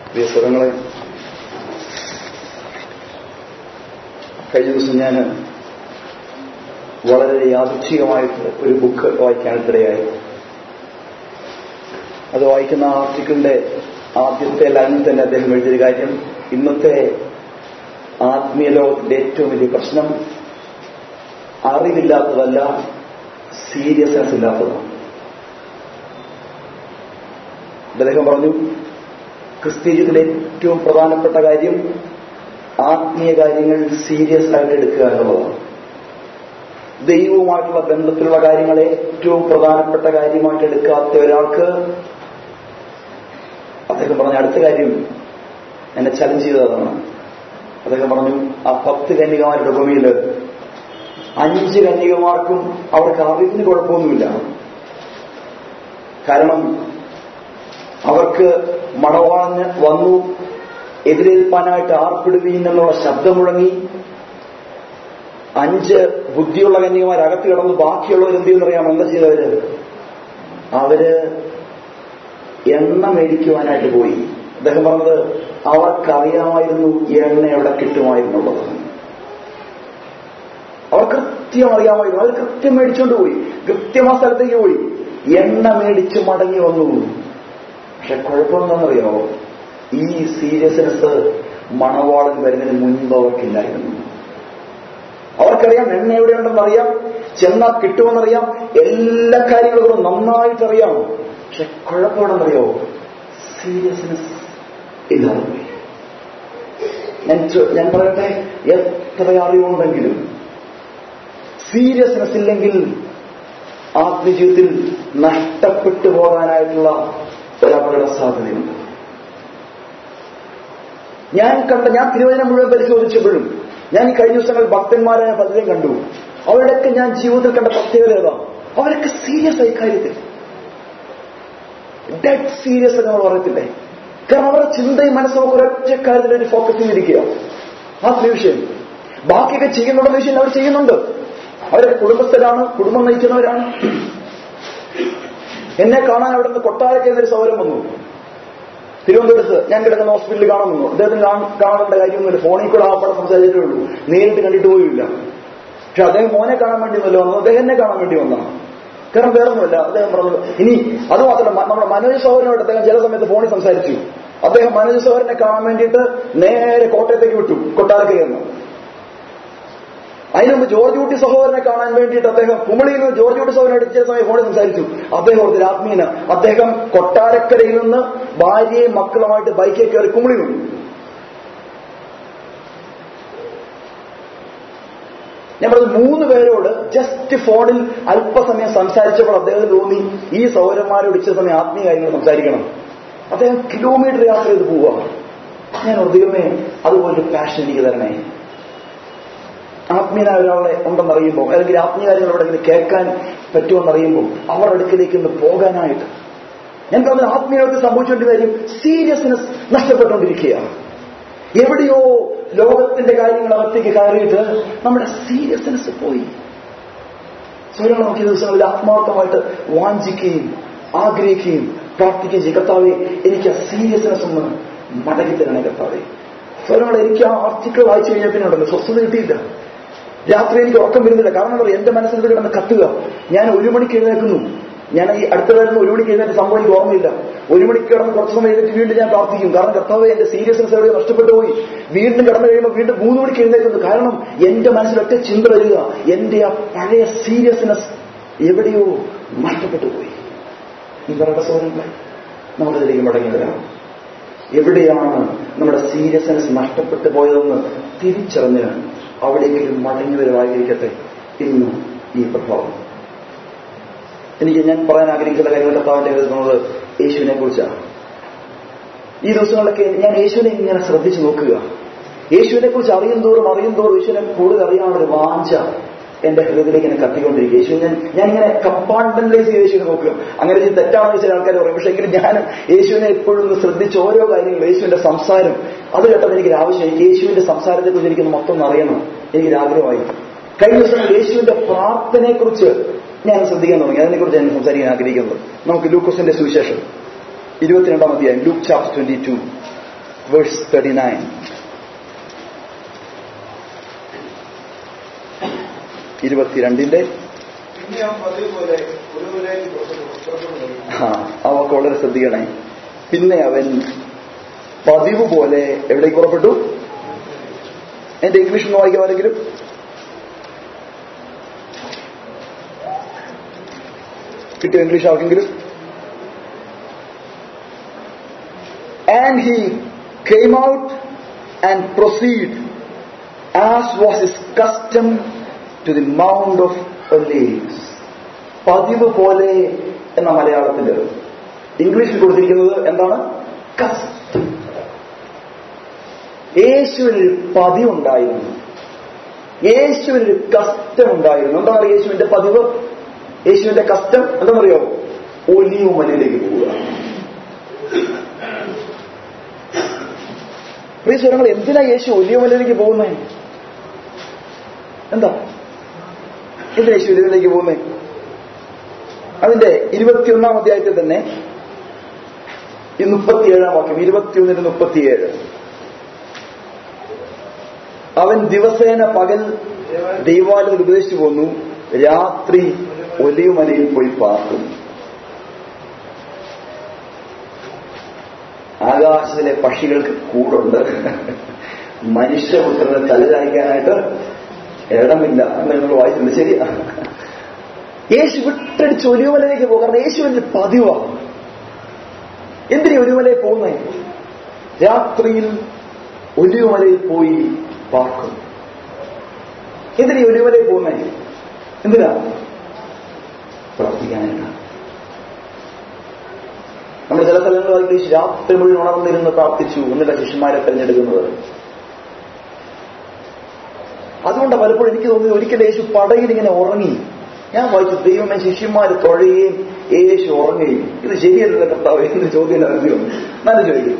പ്രിയ സ്വരങ്ങളെ കഴിഞ്ഞ ദിവസം ഞാൻ വളരെ യാദൃച്ഛികമായിട്ട് ഒരു ബുക്ക് വായിക്കാനിടയായി അത് വായിക്കുന്ന ആ ആർട്ടിക്കിളിന്റെ ആദ്യത്തെ ലൈനിൽ തന്നെ അദ്ദേഹം എഴുതിയൊരു കാര്യം ഇന്നത്തെ ആത്മീയ ലോകത്തിന്റെ ഏറ്റവും വലിയ പ്രശ്നം അറിവില്ലാത്തതല്ല സീരിയസ്നെസ് ഇല്ലാത്തതാണ് അദ്ദേഹം പറഞ്ഞു ക്രിസ്ത്യ ജീവിതത്തിലെ ഏറ്റവും പ്രധാനപ്പെട്ട കാര്യം ആത്മീയ കാര്യങ്ങൾ സീരിയസ് ആയിട്ട് എടുക്കുക എന്നുള്ളതാണ് ദൈവവുമായിട്ടുള്ള ബന്ധത്തിലുള്ള കാര്യങ്ങളെ ഏറ്റവും പ്രധാനപ്പെട്ട കാര്യമായിട്ട് എടുക്കാത്ത ഒരാൾക്ക് അദ്ദേഹം പറഞ്ഞ അടുത്ത കാര്യം എന്നെ ചലഞ്ച് ചെയ്തതാണ് അദ്ദേഹം പറഞ്ഞു ആ പത്ത് കന്യകമാരുടെ ഭൂമിയിൽ അഞ്ച് കന്യകമാർക്കും അവർക്ക് അറിവിന് കുഴപ്പമൊന്നുമില്ല കാരണം അവർക്ക് മണവാളഞ്ഞ് വന്നു എതിരേൽപ്പാനായിട്ട് ആർപ്പിടുകയും എന്നുള്ള ശബ്ദം മുഴങ്ങി അഞ്ച് ബുദ്ധിയുള്ള കന്യകമാർ അകത്ത് കിടന്ന് ബാക്കിയുള്ളവർ എന്ത് ചെയ്യുന്നറിയാമോ എന്താ ചെയ്തവര് അവര് എണ്ണ മേടിക്കുവാനായിട്ട് പോയി അദ്ദേഹം പറഞ്ഞത് അവർക്കറിയാമായിരുന്നു എണ്ണ എവിടെ കിട്ടുമായിരുന്നുള്ളത് അവർ കൃത്യം അറിയാമായിരുന്നു അവർ കൃത്യം മേടിച്ചുകൊണ്ട് പോയി കൃത്യമാ സ്ഥലത്തേക്ക് പോയി എണ്ണ മേടിച്ച് മടങ്ങി വന്നു പക്ഷെ കുഴപ്പമെന്താണെന്നറിയാമോ ഈ സീരിയസ്നെസ് മണവാളൻ വരുന്നതിന് മുൻപ് അവർക്കില്ലായിരുന്നു അവർക്കറിയാം എണ്ണ എവിടെയുണ്ടെന്ന് അറിയാം ചെന്നാൽ കിട്ടുമെന്നറിയാം എല്ലാ കാര്യങ്ങളും നന്നായിട്ടറിയാം പക്ഷെ കുഴപ്പമാണെന്നറിയോ സീരിയസ്നെസ് ഇല്ലാതെ പോയി ഞാൻ ഞാൻ പറയട്ടെ എത്ര അറിവുണ്ടെങ്കിലും സീരിയസ്നെസ് ഇല്ലെങ്കിൽ ആത്മജീവിതത്തിൽ നഷ്ടപ്പെട്ടു പോകാനായിട്ടുള്ള ഒരു അപകട സാധ്യതയുണ്ട് ഞാൻ കണ്ട ഞാൻ തിരുവചനം മുഴുവൻ പരിശോധിച്ചപ്പോഴും ഞാൻ ഈ കഴിഞ്ഞ ദിവസങ്ങൾ ഭക്തന്മാരായ പലരെയും കണ്ടു അവരുടെയൊക്കെ ഞാൻ ജീവിതത്തിൽ കണ്ട പ്രത്യേകത ഏതാ അവരൊക്കെ സീരിയസ് ആയി കാര്യത്തിൽ ഡെഡ് സീരിയസ് എന്ന് നമ്മൾ പറയത്തില്ലേ കാരണം അവരുടെ ചിന്തയും മനസ്സും ഒരൊറ്റ കാര്യത്തിൽ ഒരു ഫോക്കസ് ചെയ്തിരിക്കുക ആ വിഷയം ബാക്കിയൊക്കെ ചെയ്യുന്നുണ്ടെന്ന് വിഷയം അവർ ചെയ്യുന്നുണ്ട് അവരുടെ കുടുംബസ്ഥരാണ് കുടുംബം നയിക്കുന്നവരാണ് എന്നെ കാണാൻ അവിടെ നിന്ന് കൊട്ടാരಕ್ಕೆ എന്നൊരു സൗരം വന്നു തിരുവനന്തപുരത്ത് ഞാൻ കിടക്കുന്ന ഹോസ്പിറ്റലിൽ കാണാൻ വന്നു അദ്ദേഹത്തിന് കാണേണ്ട കാര്യമൊന്നുമില്ല ഫോണിൽ കൂടെ ആ പടം സംസാരിച്ചിട്ടേ ഉള്ളൂ നേരിട്ട് കണ്ടിട്ട് പോയില്ല പക്ഷെ അദ്ദേഹം മോനെ കാണാൻ വേണ്ടി ഒന്നുമല്ല വന്നു അദ്ദേഹം എന്നെ കാണാൻ വേണ്ടി വന്നതാണ് കാരണം വേറൊന്നുമല്ല അദ്ദേഹം പറഞ്ഞത് ഇനി അത് മാത്രമല്ല നമ്മുടെ മനോജ് സഹോദരനോട് അദ്ദേഹം ചില സമയത്ത് ഫോണിൽ സംസാരിച്ചു അദ്ദേഹം മനോജ് സഹോദരനെ കാണാൻ വേണ്ടിയിട്ട് നേരെ കോട്ടയത്തേക്ക് വിട്ടു കൊട്ടാരക്കയിൽ നിന്ന് അതിനുമുമ്പ് ജോർജ് കുട്ടി സഹോദരനെ കാണാൻ വേണ്ടിയിട്ട് അദ്ദേഹം കുമളിയിൽ നിന്ന് ജോർജ് കുട്ടി സഹോദരനോട് ചില സമയം ഫോണിൽ സംസാരിച്ചു അദ്ദേഹം ഒരു ആത്മീയന അദ്ദേഹം കൊട്ടാരക്കരയിൽ നിന്ന് ഭാര്യയും മക്കളുമായിട്ട് ബൈക്കിൽ കയറി കുമളി വന്നു ഞാൻ പറഞ്ഞത് മൂന്ന് പേരോട് ജസ്റ്റ് ഫോണിൽ അല്പസമയം സംസാരിച്ചപ്പോൾ അദ്ദേഹത്തിന് തോന്നി ഈ സൗരന്മാരോട് ഇച്ചിരി സമയം ആത്മീയ കാര്യങ്ങൾ സംസാരിക്കണം അദ്ദേഹം കിലോമീറ്റർ യാത്ര ചെയ്ത് പോവുക ഞാൻ ദൈവമേ അതുപോലൊരു പാഷൻ എനിക്ക് തരണേ ആത്മീയനായ ഒരാളെ ഉണ്ടെന്നറിയുമ്പോൾ അല്ലെങ്കിൽ ആത്മീയ കാര്യങ്ങൾ എവിടെയെങ്കിലും കേൾക്കാൻ പറ്റുമെന്നറിയുമ്പോൾ അവർ അടുക്കിലേക്ക് ഒന്ന് പോകാനായിട്ട് ഞാൻ പറഞ്ഞ ആത്മീയർക്ക് സംഭവിച്ചുകൊണ്ട് കാര്യം സീരിയസ്നെസ് നഷ്ടപ്പെട്ടുകൊണ്ടിരിക്കുകയാണ് എവിടെയോ ലോകത്തിന്റെ കാര്യങ്ങൾ അകത്തേക്ക് കയറിയിട്ട് നമ്മുടെ സീരിയസ്നെസ് പോയി സ്വയം നോക്കിയ ദിവസങ്ങളിൽ ആത്മാർത്ഥമായിട്ട് വാഞ്ചിക്കുകയും ആഗ്രഹിക്കുകയും പ്രാർത്ഥിക്കുകയും ചെയ്യും കർത്താവെ എനിക്ക് ആ സീരിയസ്നെസ് ഒന്ന് മടക്കി തരണേ കർത്താവെ സ്വരങ്ങൾ എനിക്ക് ആ ആർട്ടിക്കിൾ വായിച്ചു കഴിഞ്ഞാൽ പിന്നെ ഉണ്ടല്ലോ സ്വസ്ഥത കിട്ടിയില്ല രാത്രി എനിക്ക് ഉറക്കം വരുന്നില്ല കാരണം എന്താ എന്റെ മനസ്സിൽ കിടന്ന് കത്തുക ഞാൻ ഒരു മണിക്ക് എഴുന്നേൽക്കുന്നു ഞാൻ ഈ അടുത്ത വരുന്ന ഒരു മണിക്ക് എഴുന്നേറ്റ് സംഭവം എനിക്ക് ഓർമ്മയില്ല ഒരു മണിക്ക് കിടന്ന് കുറച്ച് സമയം എഴുന്നേറ്റ് വീണ്ടും ഞാൻ പ്രാർത്ഥിക്കും കാരണം കർത്താവ് എന്റെ സീരിയസ്നെസ് എവിടെ നഷ്ടപ്പെട്ടു പോയി വീണ്ടും കിടന്നു കഴിയുമ്പോൾ വീണ്ടും മൂന്ന് മണിക്ക് എഴുന്നേൽക്കുന്നു കാരണം എന്റെ മനസ്സിൽ ഒറ്റ ചിന്ത വരിക എന്റെ ആ പഴയ സീരിയസ്നെസ് എവിടെയോ നഷ്ടപ്പെട്ടു പോയി നിങ്ങളുടെ സൗകര്യങ്ങളെ നമുക്കതിലേക്ക് മടങ്ങി വരാം എവിടെയാണ് നമ്മുടെ സീരിയസ്നെസ് നഷ്ടപ്പെട്ടു പോയതെന്ന് തിരിച്ചറിഞ്ഞ് അവിടേക്ക് മടങ്ങി വരുവായിരിക്കട്ടെ ഇന്ന് ഈ പ്രഭാവം എനിക്ക് ഞാൻ പറയാൻ ആഗ്രഹിക്കുന്ന കാര്യങ്ങൾ കർത്താവിന്റെ എഴുതുന്നത് യേശുവിനെ കുറിച്ചാണ് ഈ ദിവസങ്ങളിലൊക്കെ ഞാൻ യേശുവിനെ ഇങ്ങനെ ശ്രദ്ധിച്ചു നോക്കുക യേശുവിനെ കുറിച്ച് അറിയും തോറും അറിയും തോറും യേശുവിനെ കൂടുതൽ അറിയാനുള്ള ഒരു വാഞ്ച എന്റെ ഹൃദയത്തിലേക്ക് ഇങ്ങനെ കത്തിക്കൊണ്ടിരിക്കുക യേശു ഞാൻ ഞാൻ ഇങ്ങനെ കമ്പാർട്ട്മെന്റലൈസ് ചെയ്ത് യേശുവിനെ നോക്കുക അങ്ങനെ ചെയ്ത് തെറ്റാണെന്ന് ചില ആൾക്കാർ പറയും പക്ഷേ എങ്കിലും ഞാൻ യേശുവിനെ എപ്പോഴും ഒന്ന് ശ്രദ്ധിച്ച് ഓരോ കാര്യങ്ങളും യേശുവിന്റെ സംസാരം അത് കേട്ടപ്പോൾ എനിക്കൊരു ആവശ്യം എനിക്ക് യേശുവിന്റെ സംസാരത്തെ കുറിച്ച് എനിക്കൊന്ന് മൊത്തം ഒന്ന് അറിയണം എനിക്കൊരു ആഗ്രഹമായി കഴിഞ്ഞ ദിവസം യേശുവിന്റെ പ്രാർത്ഥനയെക്കുറിച്ച് ഞാൻ ശ്രദ്ധിക്കാൻ തുടങ്ങി അതിനെക്കുറിച്ച് ഞാൻ സംസാരിക്കാൻ ആഗ്രഹിക്കുന്നത് നമുക്ക് ലൂക്കോസിന്റെ സുവിശേഷം ഇരുപത്തിരണ്ടാം അധ്യായം Luke chapter twenty two verse thirty nine ഇരുപത്തിരണ്ടിന്റെ പിന്നെ അവൻ പതിവ് പോലെ ഒരുവലേക്ക് പുറപ്പെട്ടു പോയി. ആ അവക്ക് വളരെ ശ്രദ്ധിക്കണേ പിന്നെ അവൻ പതിവ് പോലെ എവിടേക്ക് പുറപ്പെട്ടു എന്റെ ഇംഗ്ലീഷ് ഒന്ന് വായിക്കാൻ ആരെങ്കിലും കിട്ടിയോ ഇംഗ്ലീഷ് ആർക്കെങ്കിലും and he came out and proceed as was his custom to the mount of olives പതിവ് പോലെ എന്ന മലയാളത്തിൽ ഇംഗ്ലീഷിൽ കൊടുത്തിരിക്കുന്നത് എന്താണ് കസ്റ്റം യേശുവിനൊരു പതിവുണ്ടായിരുന്നു യേശുവിനൊരു കസ്റ്റം ഉണ്ടായിരുന്നു എന്താ പറയുക യേശുവിന്റെ പതിവ് യേശുവിന്റെ കസ്റ്റം എന്താണെന്നറിയോ ഒലിയു മലയിലേക്ക് പോവുക പ്രിയ സ്വരങ്ങൾ എന്തിനാ യേശു ഒലിയു മലയിലേക്ക് പോകുന്നേ എന്താ എന്തിനാ യേശു ഒലിയു മലയിലേക്ക് പോകുന്നേ അതിന്റെ ഇരുപത്തിയൊന്നാം അധ്യായത്തിൽ തന്നെ ഈ മുപ്പത്തിയേഴാം വാക്യം ഇരുപത്തിയൊന്നിന് മുപ്പത്തിയേഴ് അവൻ ദിവസേന പകൽ ദൈവാലയത്തിൽ ഉപദേശിച്ചു പോന്നു രാത്രി ഒലിവുമലയിൽ പോയി പാർക്കും ആകാശത്തിലെ പക്ഷികൾക്ക് കൂടുണ്ട് മനുഷ്യപുത്രനെ തലചായ്ക്കാനായിട്ട് ഇടമില്ല എന്ന് നിങ്ങൾ വായിച്ചിട്ടുണ്ട് ശരിയാ യേശു വിട്ടടിച്ച് ഒലിവുമലയിലേക്ക് പോകും കാരണം യേശുവിന്റെ പതിവാണ് എന്തിനാ ഒലിവുമലയിൽ പോകുന്നേ രാത്രിയിൽ ഒലിവുമലയിൽ പോയി പാർക്കും എന്തിനാ ഒലിവുമലയിൽ പോകുന്നേ എന്തിനാ പ്രാർത്ഥിക്കാനായിട്ടാണ് നമ്മൾ ചില സ്ഥലങ്ങളിൽ വായിക്കും രാത്രി മുഴുവൻ ഉണർന്നിരുന്ന് പ്രാർത്ഥിച്ചു എന്നിട്ട് ശിഷ്യന്മാരെ തെരഞ്ഞെടുക്കുന്നത് അതുകൊണ്ടാണ് പലപ്പോഴും എനിക്ക് തോന്നി ഒരിക്കലും യേശു പടയിൽ ഇങ്ങനെ ഉറങ്ങി ഞാൻ വായിച്ചു ദൈവമേ ശിഷ്യന്മാർ തുഴയുകയും യേശു ഉറങ്ങുകയും ഇത് ശരിയല്ല കർത്താവ് എന്ന് ചോദ്യം അറിഞ്ഞു നല്ല ചോദിക്കും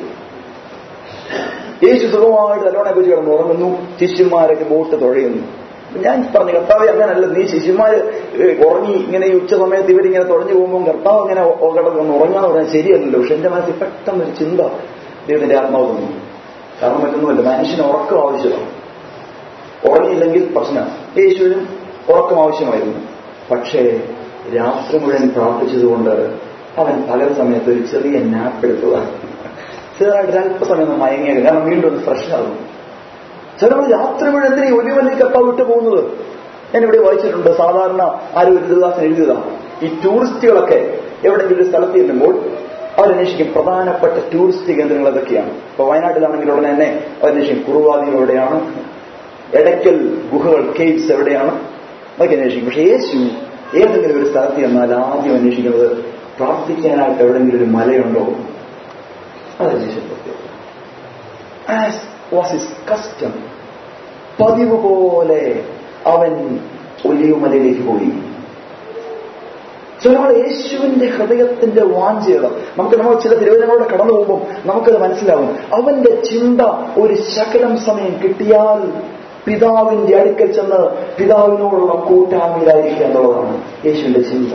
യേശു സുഖമായിട്ട് നല്ലോണം കുറിച്ച് കിടന്ന് ഉറങ്ങുന്നു ശിഷ്യന്മാരൊക്കെ ബോട്ട് തുഴയുന്നു ഞാൻ പറഞ്ഞു കർത്താവ് അങ്ങനല്ല നീ ശിഷ്യന്മാര് ഉറങ്ങി ഇങ്ങനെ ഈ ഉച്ച സമയത്ത് ഇവരിങ്ങനെ തുഴഞ്ഞു പോകുമ്പോൾ കർത്താവ് അങ്ങനെ കിടന്ന് ഉറങ്ങാന്ന് പറഞ്ഞാൽ ശരിയല്ലല്ലോ പക്ഷെ എന്റെ മനസ്സിൽ പെട്ടെന്ന് ഒരു ചിന്ത ദൈവത്തിന്റെ ആത്മാവ് തോന്നി കാരണം മറ്റൊന്നുമല്ല മനുഷ്യന് ഉറക്കം ആവശ്യമാണ് ഉറങ്ങിയില്ലെങ്കിൽ പ്രശ്നം യേശുവിനും ഉറക്കം ആവശ്യമായിരുന്നു പക്ഷേ രാത്രി മുഴുവൻ പ്രാർത്ഥിച്ചതുകൊണ്ട് അവൻ പകൽ സമയത്ത് ഒരു ചെറിയ നാപ്പ് എടുത്തതാണ് ചെറുതായിട്ട് അല്പസമയം ഒന്ന് മയങ്ങിയത് കാരണം വീണ്ടും ഒന്ന് ഫ്രഷ് ആകും ചിലപ്പോൾ രാത്രി മുഴുവൻ എന്തിനാ ഒലിവല്ലി കപ്പ വിട്ടു പോകുന്നത് ഞാൻ ഇവിടെ വായിച്ചിട്ടുണ്ട് സാധാരണ ആരും ഒരു ദുരിതാസൻ എഴുതിയതാണ് ഈ ടൂറിസ്റ്റുകളൊക്കെ എവിടെയെങ്കിലും ഒരു സ്ഥലത്ത് ചെല്ലുമ്പോൾ അവരന്വേഷിക്കും പ്രധാനപ്പെട്ട ടൂറിസ്റ്റ് കേന്ദ്രങ്ങൾ ഏതൊക്കെയാണ് ഇപ്പൊ വയനാട്ടിലാണെങ്കിൽ ഉടനെ തന്നെ അവരന്വേഷിക്കും കുറുവാദികൾ എവിടെയാണ് എടയ്ക്കൽ ഗുഹകൾ കേവ്സ് എവിടെയാണ് അതൊക്കെ അന്വേഷിക്കും പക്ഷെ യേശു ഏതെങ്കിലും ഒരു സ്ഥലത്ത് ചെന്നാൽ ആദ്യം അന്വേഷിക്കുന്നത് പ്രാർത്ഥിക്കാനായിട്ട് എവിടെയെങ്കിലും ഒരു മലയുണ്ടോ അതന്വേഷിക്കും ആസ് വാസ് ഇസ് കസ്റ്റം പതിവ് പോലെ അവൻ ഒലിയുമലയിലേക്ക് പോയി ചിലപ്പോൾ യേശുവിന്റെ ഹൃദയത്തിന്റെ വാഞ്ചേതം നമുക്ക് നമ്മൾ ചില തിരുവചനങ്ങളോടെ കടന്നു പോകുമ്പോൾ നമുക്കത് മനസ്സിലാവും അവന്റെ ചിന്ത ഒരു ശകലം സമയം കിട്ടിയാൽ പിതാവിന്റെ അടുക്കൽ ചെന്ന് പിതാവിനോടുള്ള കൂട്ടായ്മയിലായിരിക്കുക എന്നുള്ളതാണ് യേശുവിന്റെ ചിന്ത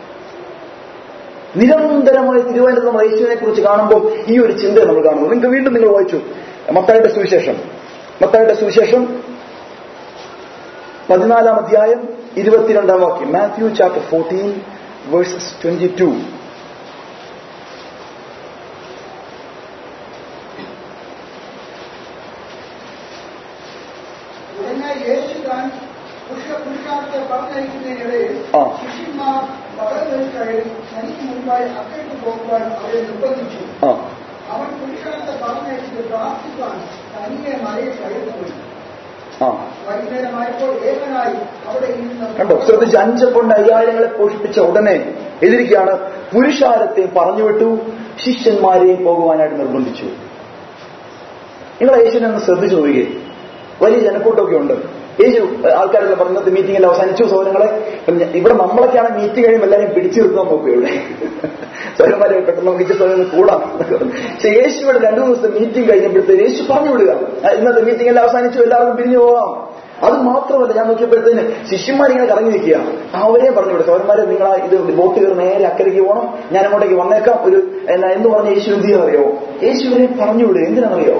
നിരന്തരമായ തിരുവനന്തപുരം നമ്മൾ യേശുവിനെ കുറിച്ച് കാണുമ്പോൾ ഈ ഒരു ചിന്ത നമ്മൾ കാണുന്നു നിങ്ങൾക്ക് വീണ്ടും നിങ്ങൾ വായിച്ചു മത്തായുടെ സുവിശേഷം മത്തായുടെ സുവിശേഷം പതിനാലാം അധ്യായം ഇരുപത്തിരണ്ടാം വാക്യം Matthew chapter fourteen verses twenty two ഉടനെ യേശു താൻ പുരുഷ- പുരുഷാർത്ഥത്തെ പറഞ്ഞയക്കുന്നതിനിടയിൽ ആ. ശിഷ്യന്മാർ പകൽ കയറി തനിക്ക് മുൻപായി അക്കയ്ക്ക് പോകുവാൻ അവരെ നിർബന്ധിച്ചു ആ അവൻ പുരുഷാർത്ഥത്തെ പറഞ്ഞയച്ചത് പ്രാർത്ഥിക്കാൻ തനിയെ മലയിൽ കയറിപ്പോയി ആ വൈകുന്നേരമായപ്പോൾ ഏകനായി അവിടെ ഇരുന്ന് കണ്ടോ ശ്രദ്ധിച്ച് അഞ്ചക്കൊണ്ട് അയ്യായിരങ്ങളെ പോഷിപ്പിച്ച ഉടനെ എതിരിക്കാണ് പുരുഷാരത്തെ പറഞ്ഞുവിട്ടു ശിഷ്യന്മാരെയും പോകുവാനായിട്ട് നിർബന്ധിച്ചു നിങ്ങൾ യേശുവിനെ ഒന്ന് ശ്രദ്ധിച്ചു നോക്കിയേ വലിയ ജനക്കൂട്ടമൊക്കെ ഉണ്ട് യേശു ആൾക്കാരെല്ലാം പറഞ്ഞത് മീറ്റിംഗിൽ അവസാനിച്ചു സൗരങ്ങളെ ഇവിടെ നമ്മളൊക്കെയാണ് മീറ്റിംഗ് കഴിയുമ്പോൾ എല്ലാവരും പിടിച്ചു നിർത്താൻ നോക്കും ഇവിടെ സ്വരന്മാരെ പെട്ടെന്ന് നമുക്ക് ഇച്ചിരി സമയം കൂടാം പക്ഷെ യേശുവിടെ രണ്ടു മൂന്ന് ദിവസത്തെ മീറ്റിംഗ് കഴിഞ്ഞപ്പോഴത്തേക്ക് യേശു പറഞ്ഞു വിടുക ആ, ഇന്നത്തെ മീറ്റിംഗ് എല്ലാം അവസാനിച്ചു എല്ലാവർക്കും പിരിഞ്ഞു പോവാം അത് മാത്രമല്ല ഞാൻ നോക്കിയപ്പോഴത്തേന് ശിഷ്യന്മാരിങ്ങനെ കറങ്ങി നിൽക്കുക അവരെ പറഞ്ഞു വിടും സൗരന്മാരെ നിങ്ങൾ ഇത് ബോട്ട് കയറി നേരെ അക്കരയ്ക്ക് പോകണം ഞാൻ അങ്ങോട്ടേക്ക് വന്നേക്കാം ഒരു എന്നാ എന്ന് പറഞ്ഞ യേശു എന്ത് ചെയ്യാന്നറിയോ യേശുവിനെ പറഞ്ഞു വിടുക എന്തിനാണെന്നറിയോ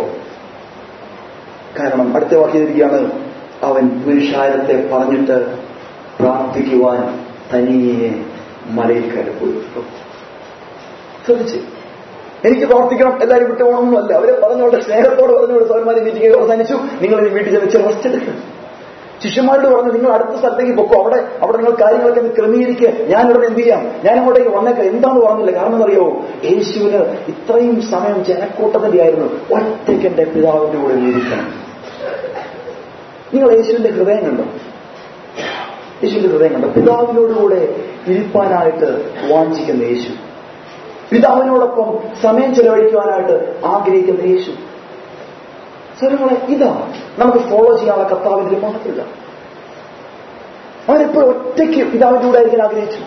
കാരണം അടുത്ത വാക്യത്തിരിക്കുകയാണ് അവൻ പുരുഷാരത്തെ പറഞ്ഞിട്ട് പ്രാർത്ഥിക്കുവാൻ തനിയെ മലയിൽ കയറി പോയി ശ്രദ്ധിച്ച് എനിക്ക് പ്രാർത്ഥിക്കണം എല്ലാവരും വിട്ടു പോകണമെന്നല്ല അവരെ പറഞ്ഞോട്ടെ സ്നേഹത്തോട് പറഞ്ഞുകൊണ്ട് സൗരന്മാരെ മീറ്റിംഗ് അവസാനിച്ചു നിങ്ങൾ ഇനി വീട്ടിൽ ചെന്ന് റെസ്റ്റ് എടുക്കണം ശിഷ്യന്മാരോട് പറഞ്ഞു നിങ്ങൾ അടുത്ത സ്ഥലത്തേക്ക് പൊക്കോ അവിടെ അവിടെ നിങ്ങൾ കാര്യങ്ങളൊക്കെ ഒന്ന് ക്രമീകരിക്കുക ഞാൻ ഇവിടെ എന്ത് ചെയ്യാം ഞാൻ അങ്ങോട്ടേക്ക് വന്നേക്കാം എന്താന്ന് പറഞ്ഞില്ല കാരണം എന്നറിയോ യേശുവിന് ഇത്രയും സമയം ജനക്കൂട്ടത്തിന്റെ ആയിരുന്നു ഒറ്റയ്ക്ക് എന്റെ പിതാവിന്റെ കൂടെ ജീവിക്കണം നിങ്ങൾ യേശുവിന്റെ ഹൃദയം കണ്ടോ യേശുവിന്റെ ഹൃദയം കണ്ടോ പിതാവിനോടുകൂടെ ഇരിപ്പാനായിട്ട് വാഞ്ചിക്കുന്ന യേശു പിതാവിനോടൊപ്പം സമയം ചെലവഴിക്കുവാനായിട്ട് ആഗ്രഹിക്കുന്ന യേശു സ്വരങ്ങളെ ഇതാ നമുക്ക് ഫോളോ ചെയ്യാനുള്ള കർത്താവിന്റെ മാതൃക അവനെപ്പോഴും ഒറ്റയ്ക്ക് പിതാവിന്റെ കൂടെ ആയിരിക്കാൻ ആഗ്രഹിച്ചു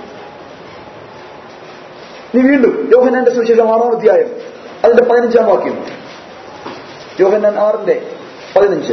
നീ വീണ്ടും യോഹന്നാന്റെ സുവിശേഷം ആറാം അധ്യായം അതിന്റെ പതിനഞ്ചാം വാക്യം യോഹന്നാൻ ആറിന്റെ പതിനഞ്ച്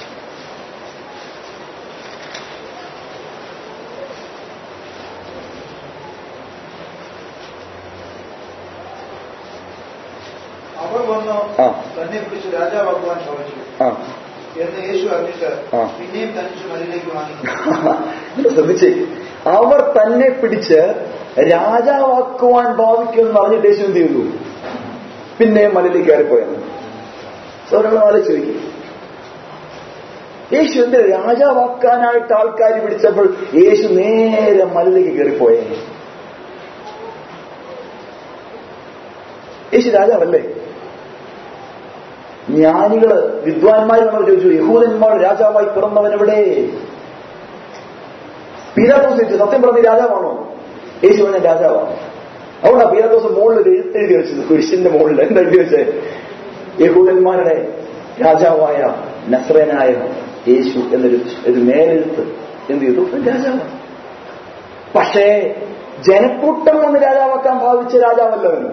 അവർ വന്ന് ആ. തന്നെ പിടിച്ച് രാജാവാക്കുവാൻ ശ്രമിച്ചു ആ എന്ന് യേശു അറിഞ്ഞിട്ട് ആ. പിന്നെയും തനിച്ച് മതിലേക്ക് വാങ്ങി നിങ്ങൾ ശ്രദ്ധിച്ചേ അവർ തന്നെ പിടിച്ച് രാജാവാക്കുവാൻ ഭാവിക്കുമെന്ന് പറഞ്ഞിട്ട് യേശു എന്ത് ചെയ്തു പിന്നെ മലയിലേക്ക് കയറിപ്പോയെന്ന് സൗരങ്ങൾ ആലോചിച്ച് ചോദിക്കും യേശു എന്ത് രാജാവാക്കാനായിട്ട് ആൾക്കാർ പിടിച്ചപ്പോൾ യേശു നേരെ മലയിലേക്ക് കയറിപ്പോയേ യേശു രാജാവല്ലേ ജ്ഞാനികള് വിദ്വാൻമാർ നമ്മൾ ചോദിച്ചു യഹൂദന്മാർ രാജാവായി പിറന്നവൻ എവിടെ പീലാത്തോസ് ചോദിച്ചു സത്യം പറഞ്ഞ രാജാവാണോ യേശു പറഞ്ഞ രാജാവാണ് അതുകൊണ്ടാ പീലാത്തോസ് മുകളിൽ ഒരു എഴുത്തെഴുതി വെച്ചത് കുരിശിന്റെ മുകളിൽ എന്താ എഴുതി വെച്ചേ യഹൂദന്മാരുടെ രാജാവായ നസ്രനായ യേശു എന്നൊരു ഒരു മേലെഴുത്ത് എന്ത് ചെയ്തു അവൻ രാജാവാണ് പക്ഷേ ജനക്കൂട്ടം വന്ന് രാജാവാക്കാൻ ഭാവിച്ച രാജാവല്ല അവൻ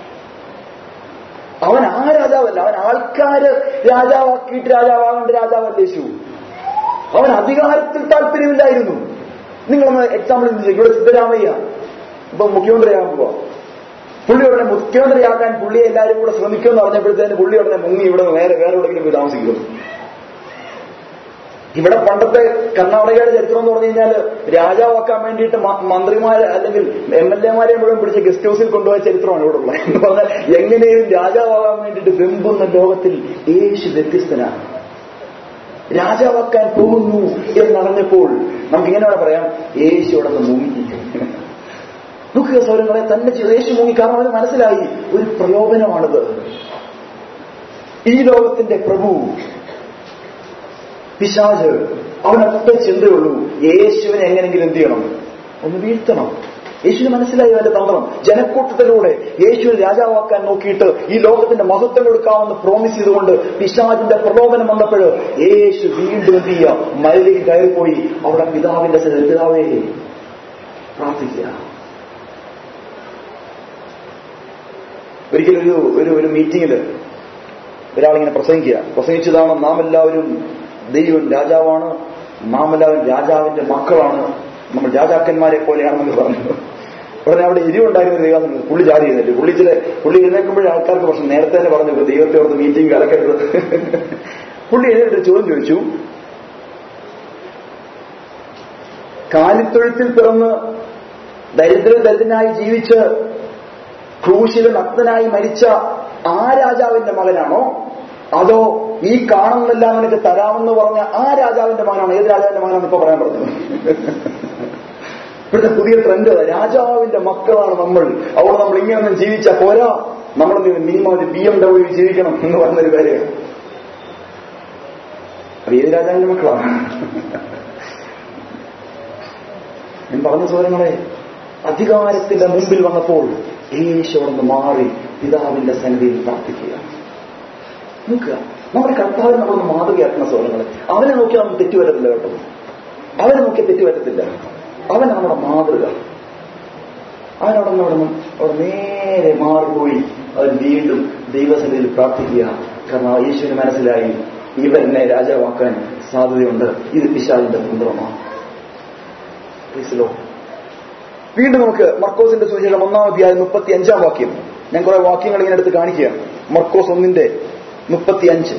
അവൻ ആ രാജാവല്ല അവൻ ആൾക്കാര് രാജാവാക്കിയിട്ട് രാജാവാകേണ്ട രാജാവല്ല യേശു അവൻ അധികാരത്തിൽ താല്പര്യമില്ലായിരുന്നു നിങ്ങളൊന്ന് എക്സാമ്പിൾ ഇവിടെ സിദ്ധരാമയ്യ ഇപ്പൊ മുഖ്യമന്ത്രിയാകാൻ പോവാ പുള്ളി ഉടനെ മുഖ്യമന്ത്രിയാക്കാൻ പുള്ളിയെ എല്ലാവരും കൂടെ ശ്രമിക്കുമെന്ന് പറഞ്ഞപ്പോഴത്തേന് പുള്ളി ഉടനെ മുങ്ങി ഇവിടെ നിന്ന് നേരെ വേറെ എവിടെയെങ്കിലും പോയി താമസിക്കുന്നു ഇവിടെ പണ്ടത്തെ കർണാടകയുടെ ചരിത്രം എന്ന് പറഞ്ഞു കഴിഞ്ഞാൽ രാജാവാക്കാൻ വേണ്ടിയിട്ട് മ- മന്ത്രിമാരെ അല്ലെങ്കിൽ എം എൽ എമാരെ മുഴുവൻ പിടിച്ച് ഗസ്റ്റ് ഹൗസിൽ കൊണ്ടുപോയ ചരിത്രമാണ് ഇവിടെ ഉള്ളത് എന്ന് പറഞ്ഞാൽ എങ്ങനെയും രാജാവാകാൻ വേണ്ടിയിട്ട് വെമ്പുന്ന ലോകത്തിൽ യേശു വ്യത്യസ്തനാണ് രാജാവാക്കാൻ പോകുന്നു എന്നറിഞ്ഞപ്പോൾ നമുക്ക് ഇങ്ങനെ അവിടെ പറയാം യേശു അവിടെ നിന്ന് മുങ്ങി നോക്കുക സൗരങ്ങളെ തന്നെ ചെയ്ത് യേശു മുങ്ങി കാരണം അവന് മനസ്സിലായി ഒരു പ്രലോഭനമാണിത് ഈ ലോകത്തിന്റെ പ്രഭു പിശാജ് അവനൊക്കെ ചിന്തയുള്ളൂ യേശുവിനെ എങ്ങനെങ്കിലും എന്ത് ചെയ്യണം ഒന്ന് വീഴ്ത്തണം യേശുവിന് മനസ്സിലായി അവന്റെ തന്ത്രം ജനക്കൂട്ടത്തിലൂടെ യേശുവിനെ രാജാവാക്കാൻ നോക്കിയിട്ട് ഈ ലോകത്തിന്റെ മഹത്വം കൊടുക്കാമെന്ന് പ്രോമിസ് ചെയ്തുകൊണ്ട് പിശാജിന്റെ പ്രലോഭനം വന്നപ്പോൾ യേശു വീണ്ടും എന്ത് ചെയ്യുക മലയിലേക്ക് കയറിപ്പോയി അവിടെ പിതാവിന്റെ സന്നിധിയിൽ പിതാവേ പ്രാർത്ഥിക്കുക ഒരിക്കലും ഒരു ഒരു ഒരു മീറ്റിംഗില് ഒരാളിങ്ങനെ പ്രസംഗിക്കുക പ്രസംഗിച്ചതാണ് നാം എല്ലാവരും ദൈവം രാജാവാണ് നാം എല്ലാവരും രാജാവിന്റെ മക്കളാണ് നമ്മൾ രാജാക്കന്മാരെ പോലെയാണെന്ന് പറഞ്ഞു ഉടനെ അവിടെ എരിവുണ്ടായിരുന്ന ഒരു ദൈവം പുള്ളി ചാടി ചെയ്യുന്നില്ല പുള്ളി ചില പുള്ളി എഴുന്നേൽക്കുമ്പോഴേ ആൾക്കാർക്ക് പ്രശ്നം നേരത്തെ തന്നെ പറഞ്ഞു ദൈവത്തെ ഓർത്ത് മീറ്റിംഗ് കലക്കരുത് പുള്ളി എഴുന്നേറ്റ് ചോദ്യം ചോദിച്ചു കാലിത്തൊഴുത്തിൽ പിറന്ന് ദരിദ്ര ദരിദ്രനായി ജീവിച്ച് ക്രൂശിൽ നഗ്നനായി മരിച്ച ആ രാജാവിന്റെ മകനാണോ അതോ ഈ കാണുന്നെല്ലാം നിനക്ക് തരാമെന്ന് പറഞ്ഞ ആ രാജാവിന്റെ മകനാണോ ഏത് രാജാവിന്റെ മകനാണെന്ന് ഇപ്പൊ പറയാൻ പറഞ്ഞു ഇപ്പോഴത്തെ പുതിയ ട്രെൻഡ് രാജാവിന്റെ മക്കളാണ് നമ്മൾ അവിടെ നമ്മൾ ഇങ്ങനെയൊന്നും ജീവിച്ച പോരാ നമ്മൾ മിനിമം ഒരു ബി എം ഡബ്ല്യു ജീവിക്കണം എന്ന് പറഞ്ഞൊരു കാര്യമാണ് അപ്പൊ ഏത് രാജാവിന്റെ മക്കളാണ് ഞാൻ പറഞ്ഞ സോദരങ്ങളെ അധികാരത്തിന്റെ മുമ്പിൽ വന്നപ്പോൾ യേശോടൊന്ന് മാറി പിതാവിന്റെ സന്നിധിയിൽ പ്രാർത്ഥിക്കുക നോക്കുക നമ്മുടെ കർത്താവിനെ നമ്മളൊന്ന് മാതൃകയാക്കുന്ന സോദരങ്ങളെ അവനെ നോക്കി നമുക്ക് തെറ്റുവരത്തില്ല കേട്ടോ അവനെ നോക്കി തെറ്റുവരത്തില്ല അവൻ നമ്മുടെ മാതൃക അവനവിടെ നിന്ന് അവിടെ നിന്ന് അവിടെ നേരെ മാറിപ്പോയി അവൻ വീണ്ടും ദൈവസന്നിധിയിൽ പ്രാർത്ഥിക്കുക കാരണം യേശുവിന് മനസ്സിലായി ഇവരെന്നെ രാജാവാക്കാൻ സാധ്യതയുണ്ട് ഇത് പിശാചിന്റെ തന്ത്രമാണ് Praise the Lord. വീണ്ടും നമുക്ക് മർക്കോസിന്റെ സുവിശേഷം ഒന്നാം അധ്യായം മുപ്പത്തി അഞ്ചാം വാക്യം ഞാൻ കുറെ വാക്യങ്ങൾ ഇങ്ങനെ എടുത്ത് കാണിക്കുകയാണ് മർക്കോസ് ഒന്നിന്റെ മുപ്പത്തി അഞ്ച്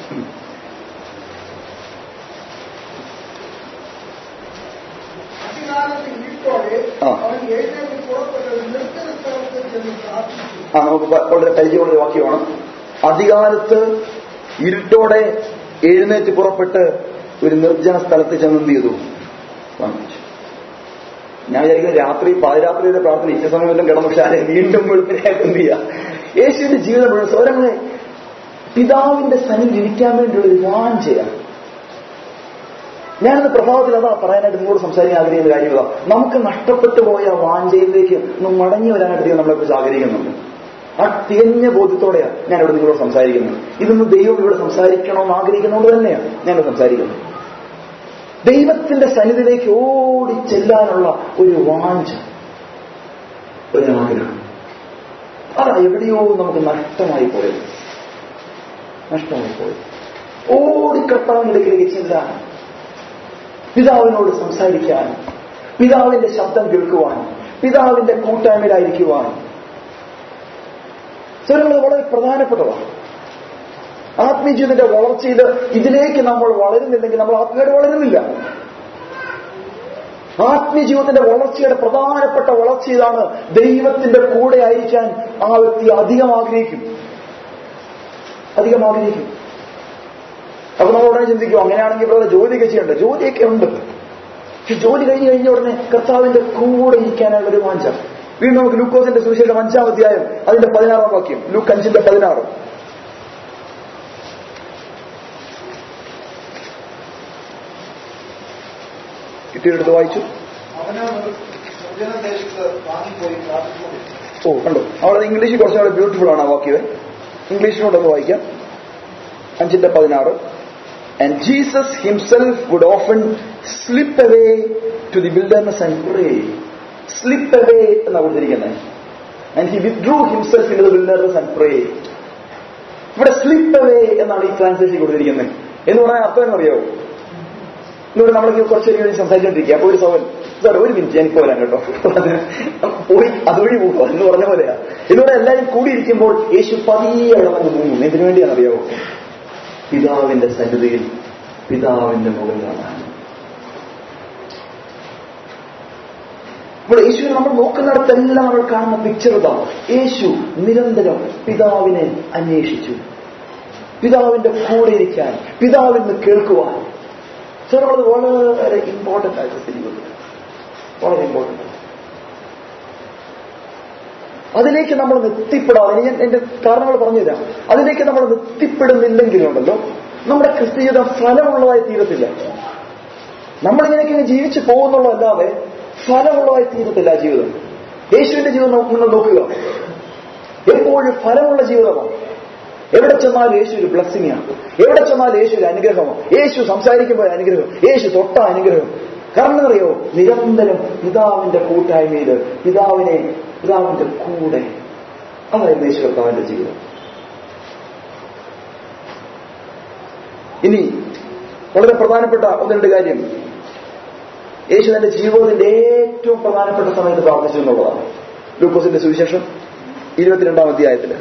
അധികാലത്ത് ഇരുട്ടോടെ ആ. അവൻ എഴുന്നേറ്റ് പുറപ്പെട്ട ഒരു നിർജ്ജന സ്ഥലത്ത് ചെന്ന് പ്രാർത്ഥിച്ചു ആ നമുക്ക് പ- വളരെ പരിചയമുള്ള ഒരു വാക്യമാണ് അധികാലത്ത് ഇരുട്ടോടെ എഴുന്നേറ്റ് പുറപ്പെട്ട് ഒരു നിർജ്ജന സ്ഥലത്ത് ചെന്ന് എന്ത് ചെയ്തു പ്രാർത്ഥിച്ചു ഞാൻ വിചാരിക്കുന്നത് രാത്രി പാതിരാത്രിയുടെ പ്രാർത്ഥന ഇച്ച സമയത്തും കിടന്നു പക്ഷേ ആരെ വീണ്ടും വെളുപ്പിനായിട്ട് എന്ത് ചെയ്യുക യേശുവിന്റെ ജീവിതം മുഴുവൻ സ്വരങ്ങളെ പിതാവിന്റെ സന്നിധി ഇരിക്കാൻ വേണ്ടിയുള്ള ഒരു വാഞ്ചയാണ് ഞാനിന്ന് പ്രഭാതത്തിൽ അതാ പറയാനായിട്ട് നിങ്ങളോട് സംസാരിക്കാൻ ആഗ്രഹിക്കുന്ന കാര്യം ഇതാ നമുക്ക് നഷ്ടപ്പെട്ടു പോയ വാഞ്ചയിലേക്ക് ഒന്ന് മടങ്ങി വരാനായിട്ട് ദൈവം നമ്മളെ കുറിച്ച് ആഗ്രഹിക്കുന്നുണ്ട് ആ തികഞ്ഞ ബോധ്യത്തോടെയാണ് ഞാനിവിടെ നിങ്ങളോട് സംസാരിക്കുന്നത് ഇതൊന്ന് ദൈവം ഇവിടെ സംസാരിക്കണമെന്ന് ആഗ്രഹിക്കുന്നതുകൊണ്ട് തന്നെയാണ് ഞാനിവിടെ സംസാരിക്കുന്നത് ദൈവത്തിന്റെ സന്നിധിയിലേക്ക് ഓടി ചെല്ലാനുള്ള ഒരു വാഞ്ച ഒരു ആഗ്രഹം അതാ എവിടെയോ നമുക്ക് നഷ്ടമായി പോയത് നഷ്ടമായി പോയത് ഓടിക്കർത്താവിന്റെ അടുക്കിലേക്ക് ചെല്ലാൻ പിതാവിനോട് സംസാരിക്കാൻ പിതാവിന്റെ ശബ്ദം കേൾക്കുവാൻ പിതാവിന്റെ കൂട്ടായ്മയിലായിരിക്കുവാൻ സ്വരങ്ങൾ വളരെ പ്രധാനപ്പെട്ടതാണ് ആത്മീയജീവിതത്തിന്റെ വളർച്ചയിൽ ഇതിലേക്ക് നമ്മൾ വളരുന്നില്ലെങ്കിൽ നമ്മൾ ആത്മീയമായിട്ട് വളരുന്നില്ല ആത്മീയജീവിതത്തിന്റെ വളർച്ചയുടെ പ്രധാനപ്പെട്ട വളർച്ച ഇതാണ് ദൈവത്തിന്റെ കൂടെ ആയിരിക്കാൻ ആ വ്യക്തി അധികം ആഗ്രഹിക്കും അധികം ആഗ്രഹിക്കും അപ്പൊ നമ്മൾ ഉടനെ ചിന്തിക്കും അങ്ങനെയാണെങ്കിൽ ഇവിടെ ജോലിയൊക്കെ ചെയ്യണ്ട ജോലിയൊക്കെ ഉണ്ട് പക്ഷെ ജോലി കഴിഞ്ഞ് കഴിഞ്ഞ ഉടനെ കർത്താവിന്റെ കൂടെ ഇരിക്കാനുള്ള ഒരു വാഞ്ച വീണ്ടും നമുക്ക് ലൂക്കോസിന്റെ സുവിശേഷം അഞ്ചാം അധ്യായം അതിന്റെ പതിനാറാം വാക്യം ലൂക്ക് അഞ്ചിന്റെ പതിനാറ് കിട്ടിയെടുത്ത് വായിച്ചു അവനെ നിർജ്ജനദേശത്ത് വാങ്ങിപ്പോയി പ്രാർത്ഥിച്ചുകൊണ്ടിരുന്നു ഓ കണ്ടോ അവിടെ ഇംഗ്ലീഷിൽ കുറച്ചുകൂടെ ബ്യൂട്ടിഫുൾ ആണ് ആ വാക്യം ഇംഗ്ലീഷിനോടൊന്ന് വായിക്കാം അഞ്ചിന്റെ പതിനാറ് and Jesus himself would often slip away to the wilderness and pray slip away എന്നാണ് കൊടുത്തിരിക്കുന്നത് and he withdrew himself in the wilderness and pray ഇവിടെ സ്ലിപ്പ് അവേ എന്നാണ് ഈ ട്രാൻസ്ലേഷൻ കൊടുത്തിരിക്കുന്നത് എന്ന് പറഞ്ഞാൽ അർത്ഥം എന്നറിയാവോ എന്നിട്ട് നമ്മൾക്ക് കുറച്ച് നേരം സംസാരിച്ചോണ്ടിരിക്കുക അപ്പൊ ഒരു സവൻ സാർ ഒരു മിനിറ്റ് എനിക്ക് പോരാൻ കേട്ടോ അത് പോയി അതുവഴി പോകുക എന്ന് പറഞ്ഞ പോലെയാ എന്നിവിടെ എല്ലാവരും കൂടിയിരിക്കുമ്പോൾ യേശു പതിയെ അവിടെ നമുക്ക് പോകും എന്തിനു വേണ്ടിയാണെന്ന് അറിയാവോ പിതാവിന്റെ സന്നിധിയിൽ പിതാവിന്റെ മുഖം കാണാൻ ഇവിടെ യേശുവിനെ നമ്മൾ നോക്കുന്നിടത്തെല്ലാം നമ്മൾ കാണുന്ന പിക്ചർ ഇതാണ് യേശു നിരന്തരം പിതാവിനെ അന്വേഷിച്ചു പിതാവിന്റെ കൂടെ ഇരിക്കാൻ പിതാവിൽ നിന്ന് കേൾക്കുവാൻ സാർ അത് വളരെ ഇമ്പോർട്ടന്റ് ആയിട്ട് തിരിക്കുന്നത് വളരെ ഇമ്പോർട്ടന്റ് അതിലേക്ക് നമ്മൾ എത്തിപ്പെടാതെ ഞാൻ എന്റെ കാരണങ്ങൾ പറഞ്ഞുതരാം അതിലേക്ക് നമ്മൾ എത്തിപ്പെടുന്നില്ലെങ്കിലുണ്ടല്ലോ നമ്മുടെ ക്രിസ്തീയത ഫലമുള്ളതായി തീരത്തില്ല നമ്മളിങ്ങനെയൊക്കെ ജീവിച്ചു പോകുന്നുള്ളതല്ലാതെ ഫലമുള്ളതായി തീരത്തില്ല ആ ജീവിതം യേശുവിന്റെ ജീവിതം നോ- നിങ്ങൾ നോക്കുക എപ്പോഴും ഫലമുള്ള ജീവിതമാണ് എവിടെ ചെന്നാലും യേശു ഒരു ബ്ലസ്സിംഗാണ് എവിടെ ചെന്നാലും യേശു ഒരു അനുഗ്രഹമാണ് യേശു സംസാരിക്കുമ്പോൾ ഒരു അനുഗ്രഹം യേശു തൊട്ട അനുഗ്രഹം കാരണം അറിയോ നിരന്തരം പിതാവിന്റെ കൂട്ടായ്മയിൽ പിതാവിനെ പിതാവിന്റെ കൂടെ അതായിരുന്നു യേശു കർത്താവിന്റെ ജീവിതം ഇനി വളരെ പ്രധാനപ്പെട്ട ഒന്ന് രണ്ട് കാര്യം യേശു തന്റെ ജീവിതത്തിന്റെ ഏറ്റവും പ്രധാനപ്പെട്ട സമയത്ത് പ്രാർത്ഥിച്ചു എന്നുള്ളതാണ് ലൂക്കോസിന്റെ സുവിശേഷം ഇരുപത്തിരണ്ടാം അധ്യായത്തില്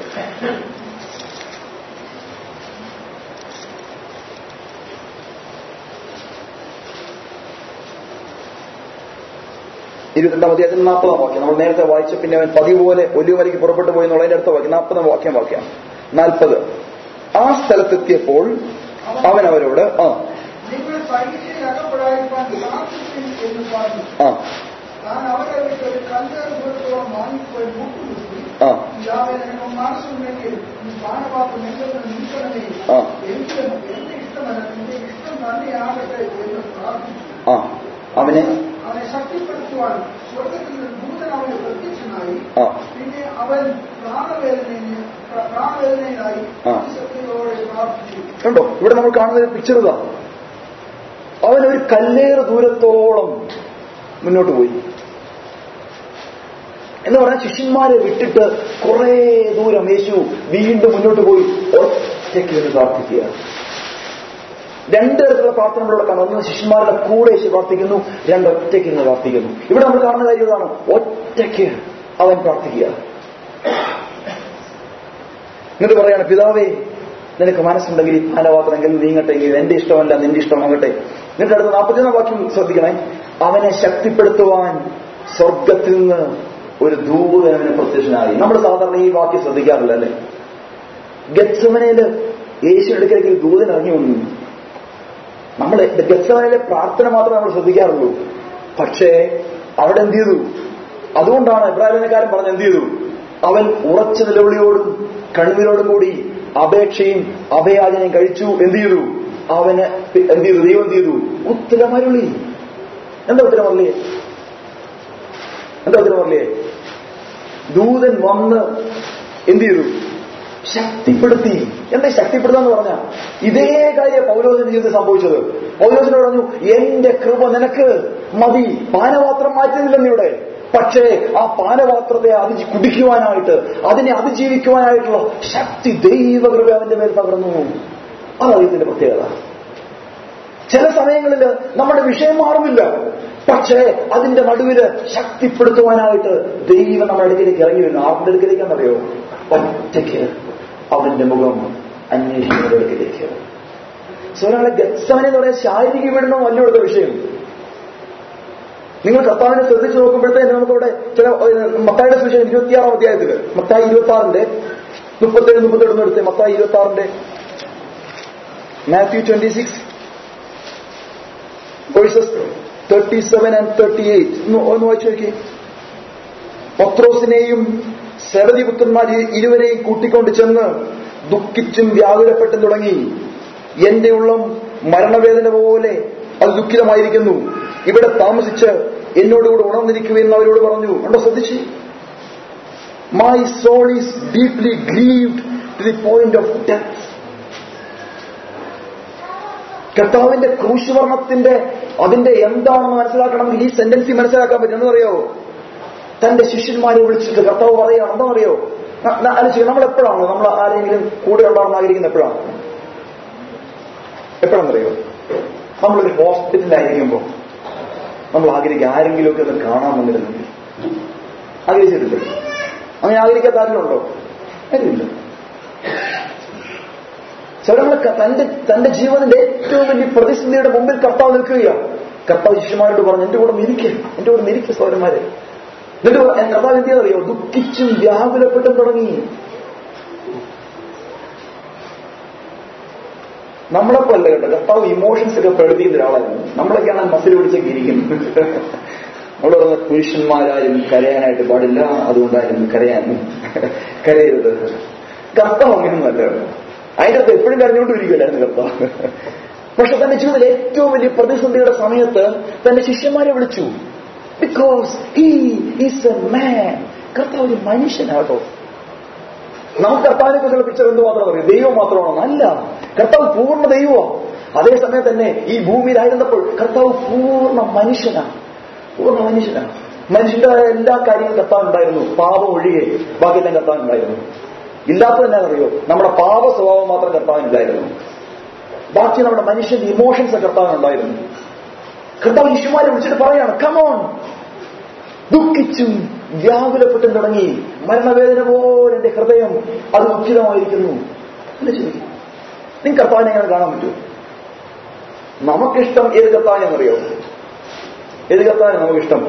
ഇരുപത്തിരണ്ടാം അധ്യായത്തിൽ നാൽപ്പതാം വാക്യം നമ്മൾ നേരത്തെ വായിച്ച പിന്നെ അവൻ പതിവ് പോലെ ഒലിവലിക്ക് പുറപ്പെട്ടു പോയി എന്നുള്ളതിന്റെ അടുത്ത വാക്യം നാൽപ്പതാം വാക്യം വാക്യം നാൽപ്പത് ആ സ്ഥലത്തെത്തിയപ്പോൾ അവൻ അവരോട് ആ നിങ്ങൾ പരീക്ഷയിൽ അകപ്പെടാതിരിക്കാൻ പ്രാർത്ഥിക്കും എന്ന് പറഞ്ഞു ആ താൻ അവരെ വിട്ട് ഒരു കല്ലേറ് ദൂരത്തോളം വാങ്ങിപ്പോയി മുട്ടുകുത്തി ആ പിതാവേ നിനക്ക് മനസ്സുണ്ടെങ്കിൽ ഈ പാനപാത്രം എങ്കിൽ നീക്കണമേ ആ. എങ്കിലും എന്റെ ഇഷ്ടമല്ല നിന്റെ ഇഷ്ടം തന്നെയാകട്ടെ എന്ന് പ്രാർത്ഥിച്ചു ആ അവനെ അവനെ ശക്തിപ്പെടുത്തുവാൻ സ്വർഗത്തിൽ നിന്ന് ദൂതൻ അവന് പ്രത്യക്ഷനായി ആ പിന്നെ അവൻ പ്രാണവേദനയിൽ പ്രാണവേദനയിലായി ആ. ശക്തിയോടെ പ്രാർത്ഥിച്ചു കണ്ടോ ഇവിടെ നമ്മൾ കാണുന്ന ഒരു പിക്ചർ ഇതാ അവൻ ഒരു കല്ലേറ് ദൂരത്തോളം മുന്നോട്ട് പോയി എന്ന് പറഞ്ഞാൽ ശിഷ്യന്മാരെ വിട്ടിട്ട് കുറെ ദൂരം യേശു വീണ്ടും മുന്നോട്ട് പോയി ഒറ്റയ്ക്ക് നിന്ന് പ്രാർത്ഥിക്കുക രണ്ട് തരത്തിലുള്ള പ്രാർത്ഥനകളിലൂടെ കാണാം ഒന്ന് ശിഷ്യന്മാരുടെ കൂടെ യേശു പ്രാർത്ഥിക്കുന്നു രണ്ട് ഒറ്റയ്ക്ക് നിന്ന് പ്രാർത്ഥിക്കുന്നു ഇവിടെ നമ്മൾ കാണുന്ന കാര്യം ഇതാണ് ഒറ്റയ്ക്ക് അവൻ പ്രാർത്ഥിക്കുക എന്നിട്ട് പറയാണ് പിതാവേ നിനക്ക് മനസ്സുണ്ടെങ്കിൽ ഈ പാനപാത്രമെങ്കിൽ നീങ്ങട്ടെങ്കിൽ എന്റെ ഇഷ്ടമല്ല നിന്റെ ഇഷ്ടമാകട്ടെ എന്നിട്ട് അടുത്ത നാൽപ്പത്തിയൊന്നാം വാക്യം ശ്രദ്ധിക്കണേ അവനെ ശക്തിപ്പെടുത്തുവാൻ സ്വർഗത്തിൽ നിന്ന് ഒരു ദൂതൻ അവന് പ്രത്യക്ഷനായി നമ്മൾ സാധാരണ ഈ വാക്യം ശ്രദ്ധിക്കാറില്ല അല്ലേ ഗത്സമനയില് യേശു അടുക്കലേക്ക് ഒരു ദൂതൻ ഇറങ്ങി വന്നു നമ്മൾ ഗത്സമനയിലെ പ്രാർത്ഥന മാത്രമേ നമ്മൾ ശ്രദ്ധിക്കാറുള്ളൂ പക്ഷേ അവിടെ എന്ത് ചെയ്തു അതുകൊണ്ടാണ് ഇബ്രാഹിമക്കാരൻ പറഞ്ഞ് എന്ത് ചെയ്തു അവൻ ഉറച്ച നിലവിളിയോടും കണ്ണുനീരോടും കൂടി അപേക്ഷയും അഭയാചനയും കഴിച്ചു എന്ത് ചെയ്തു അവന് പി- എന്ത് ചെയ്തു ദൈവം എന്ത് ചെയ്തു ഉത്തരമരുളി എന്താ ഉത്തരമരുളിയേ എന്താ ഉത്തരമരുളിയേ ദൂതൻ വന്ന് എന്ത് ചെയ്തു ശക്തിപ്പെടുത്തി എന്താ ശക്തിപ്പെടുത്താന്ന് പറഞ്ഞ ഇതേ കാര്യം പൗലോസിന്റെ ജീവിതത്തിൽ സംഭവിച്ചത് പൗലോസിനോട് പറഞ്ഞു എന്റെ കൃപ നിനക്ക് മതി പാനപാത്രം മാറ്റുന്നില്ലെന്ന് ഇവിടെ പക്ഷേ ആ പാനപാത്രത്തെ അതി കുടിക്കുവാനായിട്ട് അതിനെ അതിജീവിക്കുവാനായിട്ടുള്ള ശക്തി ദൈവകൃപ അവന്റെ മേൽ പകർന്നു അതാണ് ഇതിന്റെ പ്രത്യേകത ചില സമയങ്ങളിൽ നമ്മുടെ വിഷയം മാറുന്നില്ല പക്ഷേ അതിന്റെ നടുവില് ശക്തിപ്പെടുത്തുവാനായിട്ട് ദൈവം നമ്മുടെ അടുക്കിലേക്ക് ഇറങ്ങി വരുന്നു ആരുടെ അടുക്കിലേക്കാണെന്നറിയോ ഒറ്റയ്ക്ക് അവന്റെ മുഖം അന്വേഷിക്കുന്നവരുടെ അടുക്കിലേക്ക് സോ ഒരാളെ ഗത്സവനെ എന്ന് പറയാൻ ശാരീരിക പീഡനമോ അല്ല ഇവിടുത്തെ വിഷയം നിങ്ങൾ കർത്താവിനെ ശ്രദ്ധിച്ചു നോക്കുമ്പോഴത്തേന് നമുക്കവിടെ ചില ഏഹ്, മത്തായിയുടെ സുവിശേഷം ഇരുപത്തിയാറാം അധ്യായത്തില് മത്തായി ഇരുപത്തി ആറിന്റെ മുപ്പത്തേഴ് മുപ്പത്തെട്ട് എടുത്ത് മത്തായി ഇരുപത്തി ആറിന്റെ Matthew twenty six verses thirty seven and thirty eight ഒന്ന് വായിച്ചു നോക്കി പത്രോസിനെയും സെവതി പുത്രന്മാർ ഇ- ഇരുവരെയും കൂട്ടിക്കൊണ്ട് ചെന്ന് ദുഃഖിച്ചും വ്യാകുലപ്പെട്ടും തുടങ്ങി എന്റെ ഉള്ളം മരണവേദന പോലെ അത് ദുഃഖിതമായിരിക്കുന്നു ഇവിടെ താമസിച്ച് എന്നോടുകൂടെ ഉണർന്നിരിക്കുമെന്ന് അവരോട് പറഞ്ഞു കണ്ടോ ശ്രദ്ധിച്ച് my soul is deeply grieved to the point of death കർത്താവിന്റെ ക്രൂശുവർണത്തിന്റെ അതിന്റെ എന്താണെന്ന് മനസ്സിലാക്കണമെങ്കിൽ ഈ സെന്റൻസി മനസ്സിലാക്കാൻ പറ്റും എന്നറിയോ തന്റെ ശിഷ്യന്മാരെ വിളിച്ചിട്ട് കർത്താവ് പറയുകയാണ് എന്താ അറിയോ ആലോചിക്കുക നമ്മൾ എപ്പോഴാണ് നമ്മൾ ആരെങ്കിലും കൂടെ ഉണ്ടാവണം ആഗ്രഹിക്കുന്നത് എപ്പോഴാണ് എപ്പോഴാണെന്നറിയോ നമ്മളൊരു ഹോസ്പിറ്റലിലായിരിക്കുമ്പോൾ നമ്മൾ ആഗ്രഹിക്കുക ആരെങ്കിലുമൊക്കെ ഒന്ന് കാണാൻ വന്നിരുന്നെങ്കിൽ ആഗ്രഹിച്ചിട്ടില്ലേ അങ്ങനെ ആഗ്രഹിക്കാത്ത ആരെങ്കിലും ഉണ്ടോ ആരുമില്ല ചിലങ്ങൾ തന്റെ തന്റെ ജീവന്റെ ഏറ്റവും വലിയ പ്രതിസന്ധിയുടെ മുമ്പിൽ കർത്താവ് നിൽക്കുകയാണ് കർത്താവ് ശിഷ്യന്മാരോട് പറഞ്ഞു എന്റെ കൂടെ മിരിക്കുക എന്റെ കൂടെ മിരിക്കുക സൗരന്മാരെ എന്നിട്ട് പറ- കർത്താവ് എന്ത് അറിയോ ദുഃഖിച്ചും വ്യാകുലപ്പെട്ടും തുടങ്ങി നമ്മളെപ്പോ അല്ല കേട്ടോ കർത്താവ് ഇമോഷൻസ് ഒക്കെ പ്രകടിപ്പിക്കുന്ന ഒരാളായിരുന്നു നമ്മളൊക്കെയാണ് മസിൽ പിടിച്ചൊക്കെ ഇരിക്കുന്നത് നമ്മൾ പറഞ്ഞ പുരുഷന്മാരാരും കരയാനായിട്ട് പാടില്ല അതുകൊണ്ടായിരുന്നു കരയാൻ കരയരുത് കർത്താവ് അങ്ങനെയൊന്നുമല്ല അതിന്റെ അകത്ത് എപ്പോഴും കരഞ്ഞുകൊണ്ടിരിക്കുകയല്ലായിരുന്നു കർത്താവ് പക്ഷെ തന്റെ ജീവിതത്തിൽ ഏറ്റവും വലിയ പ്രതിസന്ധിയുടെ സമയത്ത് തന്റെ ശിഷ്യന്മാരെ വിളിച്ചു because he is a man കർത്താവ് ഒരു മനുഷ്യനാട്ടോ നമുക്ക് കർത്താവിനെ കുറിച്ചുള്ള പിക്ചർ എന്ത് മാത്രം അറിയും ദൈവം മാത്രമാണോ അല്ല കർത്താവ് പൂർണ്ണ ദൈവമാണ് അതേസമയം തന്നെ ഈ ഭൂമിയിലായിരുന്നപ്പോൾ കർത്താവ് പൂർണ്ണ മനുഷ്യനാണ് പൂർണ്ണ മനുഷ്യനാണ് മനുഷ്യന്റെ എല്ലാ കാര്യങ്ങളും കർത്താവ് ഉണ്ടായിരുന്നു പാപം ഒഴികെ ബാക്കിയെല്ലാം കർത്താവ് ഉണ്ടായിരുന്നു ഇല്ലാത്തത് എന്നാണെന്നറിയോ നമ്മുടെ പാപ സ്വഭാവം മാത്രം കർത്താവിനില്ലായിരുന്നു ബാക്കി നമ്മുടെ മനുഷ്യന്റെ ഇമോഷൻസ് കർത്താവിനുണ്ടായിരുന്നു കർത്താവ് ശിശുമാരെ വിളിച്ചിട്ട് പറയാണ് കമോൺ ദുഃഖിച്ചും വ്യാകുലപ്പെട്ടും തുടങ്ങി മരണവേദന പോലെ എന്റെ ഹൃദയം അത് ഉച്ചിതമായിരിക്കുന്നു അല്ല ചോദിക്കും നിങ്ങൾ കർത്താവിനെ എങ്ങനെ കാണാൻ പറ്റുമോ നമുക്കിഷ്ടം ഏത് കർത്താവിനെന്നറിയോ ഏത് കർത്താവിനെ നമുക്കിഷ്ടം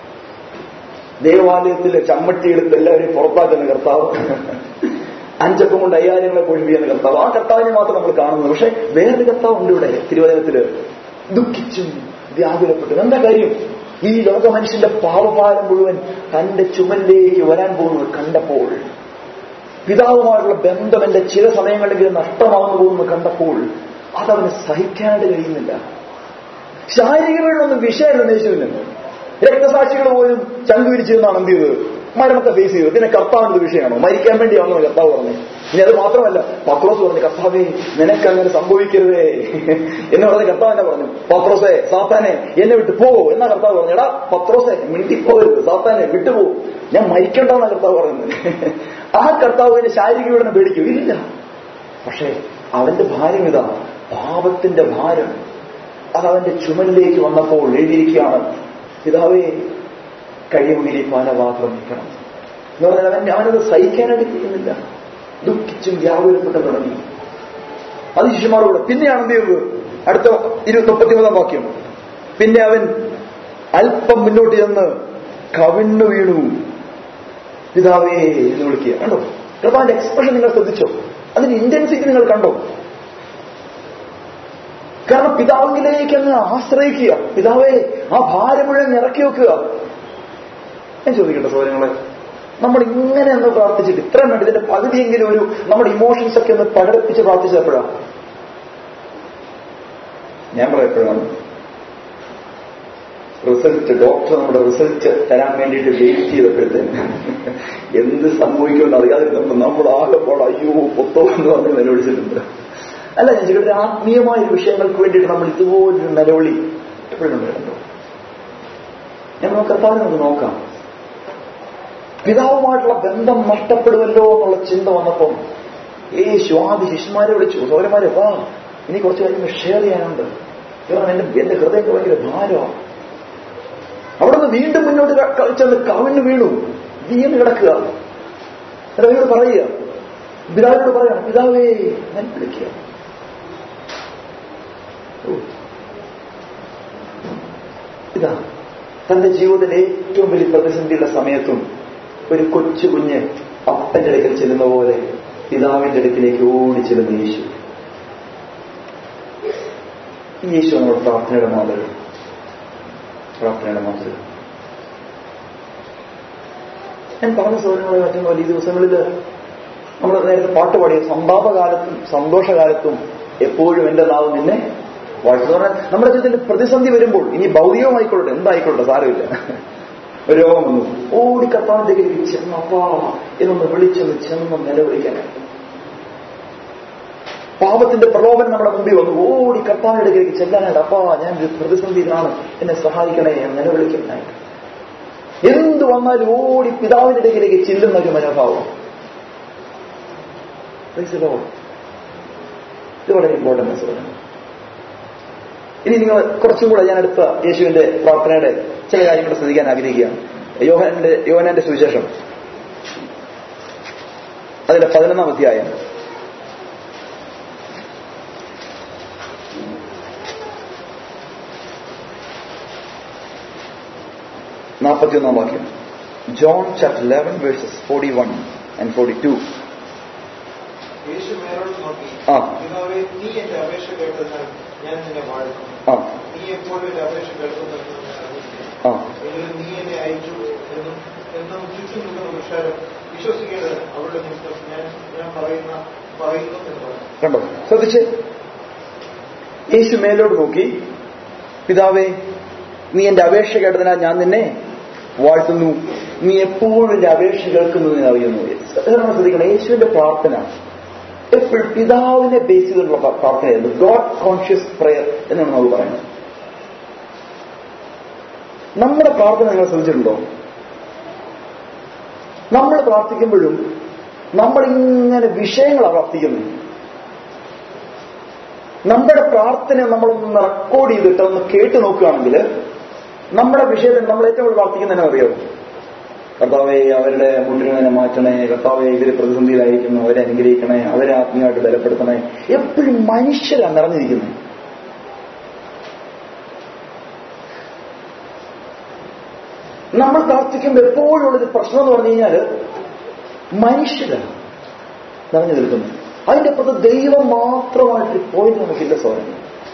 ദേവാലയത്തിൽ ചമ്മട്ടിയെടുത്ത് എല്ലാവരെയും പുറത്താക്കുന്ന കർത്താവ് അഞ്ചക്കം കൊണ്ട് അയ്യായിരങ്ങളെ കൊഴിപ്പിക്കുന്ന കർത്താവ് ആ കർത്താവിനെ മാത്രം നമ്മൾ കാണുന്നത് പക്ഷെ വേറൊരു കർത്താവ് ഉണ്ട് ഇവിടെ തിരുവനന്തപുരത്തില് ദുഃഖിച്ചും വ്യാകുലപ്പെട്ടു എന്താ കാര്യം ഈ ലോക മനുഷ്യന്റെ പാവഭാരം മുഴുവൻ തന്റെ ചുമലിലേക്ക് വരാൻ പോകുന്നത് കണ്ടപ്പോൾ പിതാവുമായുള്ള ബന്ധം എന്റെ ചില സമയങ്ങളിലെങ്കിലും നഷ്ടമാകുന്നു പോകുന്നത് കണ്ടപ്പോൾ അതവന് സഹിക്കാനായിട്ട് കഴിയുന്നില്ല ശാരീരികമായിട്ടൊന്നും വിഷയമല്ല യേശുവിന് രക്തസാക്ഷികൾ പോലും ചങ്കുവിരിച്ചിരുന്നാണ് എന്ത് ചെയ്തത് മരണത്തെ ഫേസ് ചെയ്തത് പിന്നെ കർത്താവിന്റെ വിഷയമാണോ മരിക്കാൻ വേണ്ടിയാണെന്ന് കർത്താവ് പറഞ്ഞു ഇനി അത് മാത്രമല്ല പത്രോസ് പറഞ്ഞു കർത്താവേ നിനക്ക് അങ്ങനെ സംഭവിക്കരുതേ എന്ന് പറഞ്ഞ കർത്താവ് എന്നെ പറഞ്ഞു പത്രോസെ സാത്താനെ എന്നെ വിട്ടു പോകോ എന്നാ കർത്താവ് പറഞ്ഞു എടാ പത്രോസെ മിണ്ടിപ്പോകരുത് സാത്താനെ വിട്ടുപോ ഞാൻ മരിക്കണ്ടെന്നാ കർത്താവ് പറയുന്നത് ആ കർത്താവിനെ ശാരീരിക പീഡനം പേടിക്കും ഇല്ല പക്ഷേ അവന്റെ ഭാര്യം ഇതാ പാപത്തിന്റെ ഭാരം അത് അവന്റെ ചുമലിലേക്ക് വന്നപ്പോൾ എഴുതിയിരിക്കുകയാണ് പിതാവേ കഴിയുമെങ്കിൽ ഈ പാനപാത്രം നിൽക്കണം എന്ന് പറഞ്ഞാൽ അവൻ അവനത് സഹിക്കാനായിട്ട് ചെയ്യുന്നില്ല ദുഃഖിച്ചും വ്യാകുലപ്പെട്ടും തുടങ്ങി അത് ശിശുമാരോട് പിന്നെയാണ് എന്ത് ചെയ്തത് അടുത്ത ഇരുപത്തി മുപ്പത്തിമൂന്നാം വാക്യം പിന്നെ അവൻ അല്പം മുന്നോട്ട് ചെന്ന് കവിണ്ണു വീണു പിതാവേ എന്ന് വിളിക്കുക കണ്ടോ കൃപാന്റെ എക്സ്പ്രഷൻ നിങ്ങൾ ശ്രദ്ധിച്ചോ അതിന്റെ ഇന്റൻസിറ്റി നിങ്ങൾ കണ്ടോ കാരണം പിതാവിലേക്ക് അങ്ങ് ആശ്രയിക്കുക പിതാവേ ആ ഭാരം മുഴുവൻ ഇറക്കി വെക്കുക ഞാൻ ചോദിക്കട്ടെ സൗകര്യങ്ങളെ നമ്മൾ ഇങ്ങനെ ഒന്ന് പ്രാർത്ഥിച്ചിട്ട് ഇത്രയും വേണ്ട ഇതിന്റെ പകുതിയെങ്കിലും ഒരു നമ്മുടെ ഇമോഷൻസ് ഒക്കെ ഒന്ന് പ്രകടിപ്പിച്ച് പ്രാർത്ഥിച്ചപ്പോഴാണ് ഞാൻ പറയപ്പോഴാണ് റിസൾട്ട് ഡോക്ടർ നമ്മുടെ റിസൾട്ട് തരാൻ വേണ്ടിയിട്ട് വെയിറ്റ് ചെയ്തപ്പോഴത്തേന് എന്ത് സംഭവിക്കുമെന്ന് അറിയാതിരുന്നപ്പോൾ നമ്മൾ ആകെപ്പോൾ അയ്യോ പൊത്തോ എന്ന് പറഞ്ഞ് നിലവിളിച്ചിട്ടുണ്ട് അല്ല ഞാൻ ചില ആത്മീയമായ വിഷയങ്ങൾക്ക് വേണ്ടിയിട്ട് നമ്മൾ ഇതുപോലൊരു നിലവിളി എപ്പോഴും കണ്ടോ ഞാൻ നമുക്ക് കർത്താവിനെ നമുക്ക് നോക്കാം പിതാവുമായിട്ടുള്ള ബന്ധം നഷ്ടപ്പെടുമല്ലോ എന്നുള്ള ചിന്ത വന്നപ്പം യേശു ആദ്യ ശിഷ്യന്മാരെ വിളിച്ചു സൗരന്മാരെ വാ ഇനി കുറച്ച് കാര്യങ്ങൾ ഷെയർ ചെയ്യാനുണ്ട് കാരണം എന്റെ എന്റെ ഹൃദയത്തെ ഭയങ്കര ഭാരമാണ് അവിടെ നിന്ന് വീണ്ടും മുന്നോട്ട് ക- ക- ചെന്ന് കവിഞ്ഞു വീണു വീണ് കിടക്കുക പിതാവിനോട് പറയുക പിതാവിനോട് പറയണം പിതാവേ ഞാൻ വിളിക്കുക ഓ. ഇതാ തന്റെ ജീവിതത്തിലെ ഏറ്റവും വലിയ പ്രതിസന്ധിയുടെ സമയത്തും ഒരു കൊച്ചു കുഞ്ഞ് അപ്പന്റെ അടുക്കൽ ചെല്ലുന്ന പോലെ പിതാവിന്റെ അടുക്കിലേക്ക് ഓടി ചെല്ലുന്ന യേശു ഈ യേശു നമ്മുടെ പ്രാർത്ഥനയുടെ മാതൃക പ്രാർത്ഥനയുടെ മാതൃക ഞാൻ പറഞ്ഞ സൗകര്യങ്ങളെ മറ്റും ഈ ദിവസങ്ങളിൽ നമ്മൾ നേരത്തെ പാട്ട് പാടിയ സന്താപകാലത്തും സന്തോഷകാലത്തും എപ്പോഴും എന്റെ നാവ് നിന്നെ വാഴ്ത്തു പറഞ്ഞാൽ നമ്മുടെ ജീവിതത്തിൽ പ്രതിസന്ധി വരുമ്പോൾ ഇനി ഭൗതികമായിക്കൊള്ളട്ടെ എന്തായിക്കൊള്ളട്ടെ സാരമില്ല ഒരു രോഗം വന്നു ഓടി കർത്താവിന്റെ ചെന്ന് അപ്പാ എന്നൊന്ന് വിളിച്ചൊന്ന് ചെന്ന് നിലവിളിക്കാനായി പാപത്തിന്റെ പ്രലോഭനം നമ്മുടെ മുമ്പിൽ വന്നു ഓടി കർത്താവിന്റെ അടുക്കലേക്ക് ചെല്ലാനായിട്ട് അപ്പാ ഞാൻ ഒരു പ്രതിസന്ധിയിലാണ് എന്നെ സഹായിക്കണേ എന്ന് നിലവിളിക്കാനായിട്ട് എന്ത് വന്നാലും ഓടി പിതാവിന്റെ അടുക്കിലേക്ക് ചെല്ലുന്ന ഒരു മനോഭാവം Praise the Lord. ഇത് വളരെ ഇമ്പോർട്ടൻ്റ് മെസ്സേജാണ് ഇനി നിങ്ങൾ കുറച്ചും കൂടെ ഞാൻ അടുത്ത യേശുവിന്റെ പ്രാർത്ഥനയുടെ ചില കാര്യങ്ങൾ ശ്രദ്ധിക്കാൻ ആഗ്രഹിക്കുകയാണ് യോഹന്റെ യോഹനന്റെ സുവിശേഷം അതിന്റെ പതിനൊന്നാം അധ്യായം നാൽപ്പത്തിയൊന്നാം വാക്യം John chapter eleven verses forty one and forty two യേശു മേലോട്ട് നോക്കി ആ. പിതാവേ നീ എന്റെ അപേക്ഷ കേട്ടതിനാൽ ഞാൻ നിന്നെ വാഴ്ത്തുന്നു ആ നീ എപ്പോഴും എന്റെ അപേക്ഷ കേൾക്കുന്നെന്ന് ഞാൻ അറിയിക്കുന്നു ആ എങ്കിലും നീ എന്നെ അയച്ചു എന്നും എന്നും ചുറ്റും നിൽക്കുന്ന പുരുഷാരം വിശ്വസിക്കേണ്ടത് അവരുടെ നിമിത്തം ഞാൻ ഞാൻ പറയുന്ന പറയുന്നു എന്ന് പറഞ്ഞു കണ്ടോ ശ്രദ്ധിച്ച് യേശു മേലോട്ട് നോക്കി പിതാവേ നീ എന്റെ അപേക്ഷ കേട്ടതിനാൽ ഞാൻ നിന്നെ വാഴ്ത്തുന്നു നീ എപ്പോഴും എന്റെ അപേക്ഷ കേൾക്കുന്നു എന്ന് അറിയുന്നു നമ്മൾ ശ്രദ്ധിക്കണം യേശുവിന്റെ പ്രാർത്ഥന എപ്പോഴും പിതാവിനെ ബേസ് ചെയ്തിട്ടുള്ള പ്ര- പ്രാർത്ഥനയായിരുന്നു ഗോഡ് കോൺഷ്യസ് പ്രയർ എന്നാണ് നമ്മൾ പറയുന്നത് നമ്മുടെ പ്രാർത്ഥന നിങ്ങൾ ശ്രദ്ധിച്ചിട്ടുണ്ടോ നമ്മൾ പ്രാർത്ഥിക്കുമ്പോഴും നമ്മൾ ഇങ്ങനെ വിഷയങ്ങളാണ് പ്രാർത്ഥിക്കുന്നത് നമ്മുടെ പ്രാർത്ഥന നമ്മളൊന്ന് റെക്കോർഡ് ചെയ്തിട്ട് ഒന്ന് കേട്ട് നോക്കുകയാണെങ്കിൽ നമ്മുടെ വിഷയത്തിൽ നമ്മൾ ഏറ്റവും കൂടുതൽ പ്രാർത്ഥിക്കുന്നതിനെ അറിയാമോ കർത്താവെ അവരുടെ മുട്ടിനെ മാറ്റണേ കർത്താവെ ഇവര് പ്രതിസന്ധിയിലായിരിക്കുന്നു അവരെ അനുഗ്രഹിക്കണേ അവരെ ആത്മീയമായിട്ട് ബലപ്പെടുത്തണേ എപ്പോഴും മനുഷ്യരാണ് നിറഞ്ഞിരിക്കുന്നത് നമ്മൾ പ്രാർത്ഥിക്കുമ്പോൾ എപ്പോഴും ഉള്ളൊരു പ്രശ്നം എന്ന് പറഞ്ഞു കഴിഞ്ഞാൽ മനുഷ്യരാണ് നിറഞ്ഞു നിൽക്കുന്നത് അതിന്റെ അപ്പുറത്ത് ദൈവം മാത്രമായിട്ട് പോയിട്ട് നമുക്കില്ല സ്വാധീനം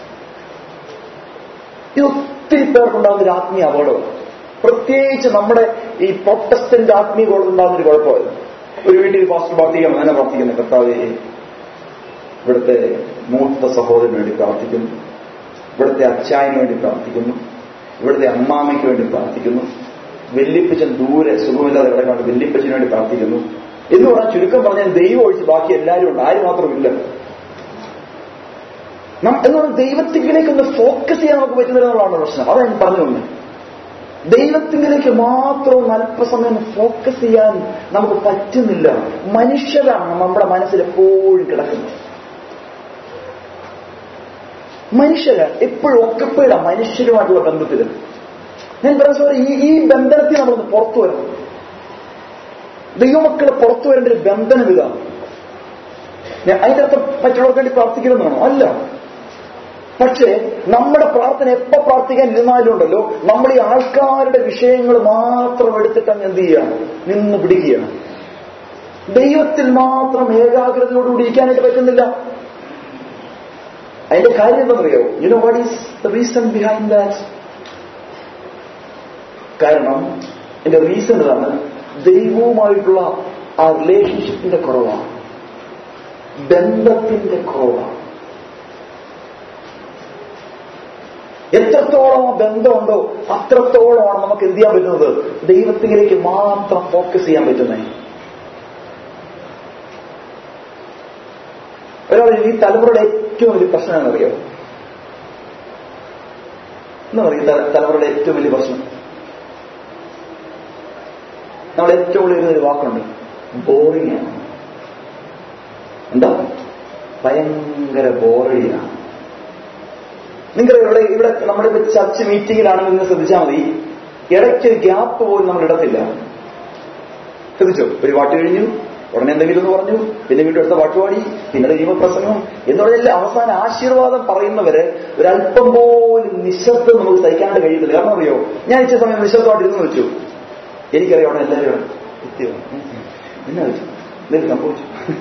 ഇത് ഒത്തിരി പേർക്കുണ്ടാകുന്ന ഒരു ആത്മീയ അപകടമാണ് പ്രത്യേകിച്ച് നമ്മുടെ ഈ പ്രൊട്ടസ്റ്റന്റ് ആത്മീയ ഉണ്ടാകുന്ന ഒരു കുഴപ്പമായിരുന്നു ഒരു വീട്ടിൽ പാസ്റ്റർ പ്രാർത്ഥിക്കണം അങ്ങനെ പ്രാർത്ഥിക്കുന്നു കർത്താവെ ഇവിടുത്തെ മൂത്ത സഹോദരന് വേണ്ടി പ്രാർത്ഥിക്കുന്നു ഇവിടുത്തെ അച്ചായന് വേണ്ടി പ്രാർത്ഥിക്കുന്നു ഇവിടുത്തെ അമ്മാമയ്ക്ക് വേണ്ടി പ്രാർത്ഥിക്കുന്നു വെല്ലിപ്പച്ചൻ ദൂരെ സുഖമില്ലാതെ കിടക്കാണ്ട് വെല്ലിപ്പച്ചന് വേണ്ടി പ്രാർത്ഥിക്കുന്നു എന്ന് പറഞ്ഞാൽ ചുരുക്കം പറഞ്ഞാൽ ദൈവം ഒഴിച്ച് ബാക്കി എല്ലാവരും ഉണ്ട് ആരും മാത്രമില്ല നം- എന്ന് പറഞ്ഞാൽ ദൈവത്തിലേക്ക് ഒന്ന് ഫോക്കസ് ചെയ്യാൻ നമുക്ക് പറ്റുന്നില്ല എന്നുള്ളതാണ് പ്രശ്നം അതാണ് ഞാൻ പറഞ്ഞു തന്നെ ദൈവത്തിലേക്ക് മാത്രം ഒന്ന് അല്പസമയം ഫോക്കസ് ചെയ്യാൻ നമുക്ക് പറ്റുന്നില്ല മനുഷ്യരാണ് നമ്മുടെ മനസ്സിൽ എപ്പോഴും കിടക്കുന്നത് മനുഷ്യര് എപ്പോഴും ഒക്കപ്പേട മനുഷ്യരുമായിട്ടുള്ള ബന്ധത്തിൽ ഞാൻ പറഞ്ഞ സാർ ഈ ഈ ബന്ധനത്തിൽ നമ്മളൊന്ന് പുറത്തു വരണം ദൈവമക്കളെ പുറത്തു വരേണ്ട ഒരു ബന്ധനം ഇതാണ് ഞാൻ അതിന്റെ അർത്ഥം മറ്റുള്ളവർക്ക് വേണ്ടി പ്രാർത്ഥിക്കണമെന്നാണോ അല്ല പക്ഷേ നമ്മുടെ പ്രാർത്ഥന എപ്പോ പ്രാർത്ഥിക്കാൻ ഇരുന്നാലും ഉണ്ടല്ലോ നമ്മൾ ഈ ആൾക്കാരുടെ വിഷയങ്ങൾ മാത്രം എടുത്തിട്ട് അങ്ങ് എന്ത് ചെയ്യാണ് നിന്ന് പിടിക്കുകയാണ് ദൈവത്തിൽ മാത്രം ഏകാഗ്രതയോടുകൂടി ഇരിക്കാനായിട്ട് പറ്റുന്നില്ല അതിന്റെ കാര്യം എന്താണെന്നറിയോ you know what is the reason behind that കാരണം എന്റെ റീസൺ ഇതാണ് ദൈവവുമായിട്ടുള്ള ആ റിലേഷൻഷിപ്പിന്റെ കുറവാണ് ബന്ധത്തിന്റെ കുറവാണ് എത്രത്തോളം ആ ബന്ധമുണ്ടോ അത്രത്തോളമാണ് നമുക്ക് എന്ത് ചെയ്യാൻ പറ്റുന്നത് ദൈവത്തിലേക്ക് മാത്രം ഫോക്കസ് ചെയ്യാൻ പറ്റുന്നത് ഒരാൾ ഈ തലമുറയുടെ ഏറ്റവും വലിയ പ്രശ്നം എന്നറിയോ എന്താ പറയുക തലമുറയുടെ ഏറ്റവും വലിയ പ്രശ്നം നമ്മൾ ഏറ്റവും കൂടുതൽ ഒരു വാക്കുണ്ട് ബോറിംഗ് ആണ് എന്താ ഭയങ്കര ബോറിയാണ് നിങ്ങൾ ഇവിടെ ഇവിടെ നമ്മളിപ്പോ ചർച്ച് മീറ്റിംഗിലാണെങ്കിൽ നിങ്ങൾ ശ്രദ്ധിച്ചാൽ മതി ഇടയ്ക്ക് ഒരു ഗ്യാപ്പ് പോലും നമ്മൾ ഇടത്തില്ല ശ്രദ്ധിച്ചോ ഒരു പാട്ട് കഴിഞ്ഞു ഉടനെ എന്തെങ്കിലും ഒന്ന് പറഞ്ഞു പിന്നെ വീണ്ടും അടുത്ത പാട്ടുപാടി പിന്നെ ദൈവപ്രസംഗം എന്ന് പറഞ്ഞാൽ അവസാന ആശീർവാദം പറയുന്നവരെ ഒരല്പം പോലും നിശബ്ദം നമുക്ക് സഹിക്കാണ്ട് കഴിയുന്നില്ല കാരണം അറിയോ ഞാൻ ഇച്ച സമയം നിശബ്ദമായിട്ട് ഇരുന്ന് വെച്ചു എനിക്കറിയാം അവിടെ എല്ലാവരും എത്തിയോ എന്നാ വെച്ചു എന്തെങ്കിലും സംഭവിച്ചു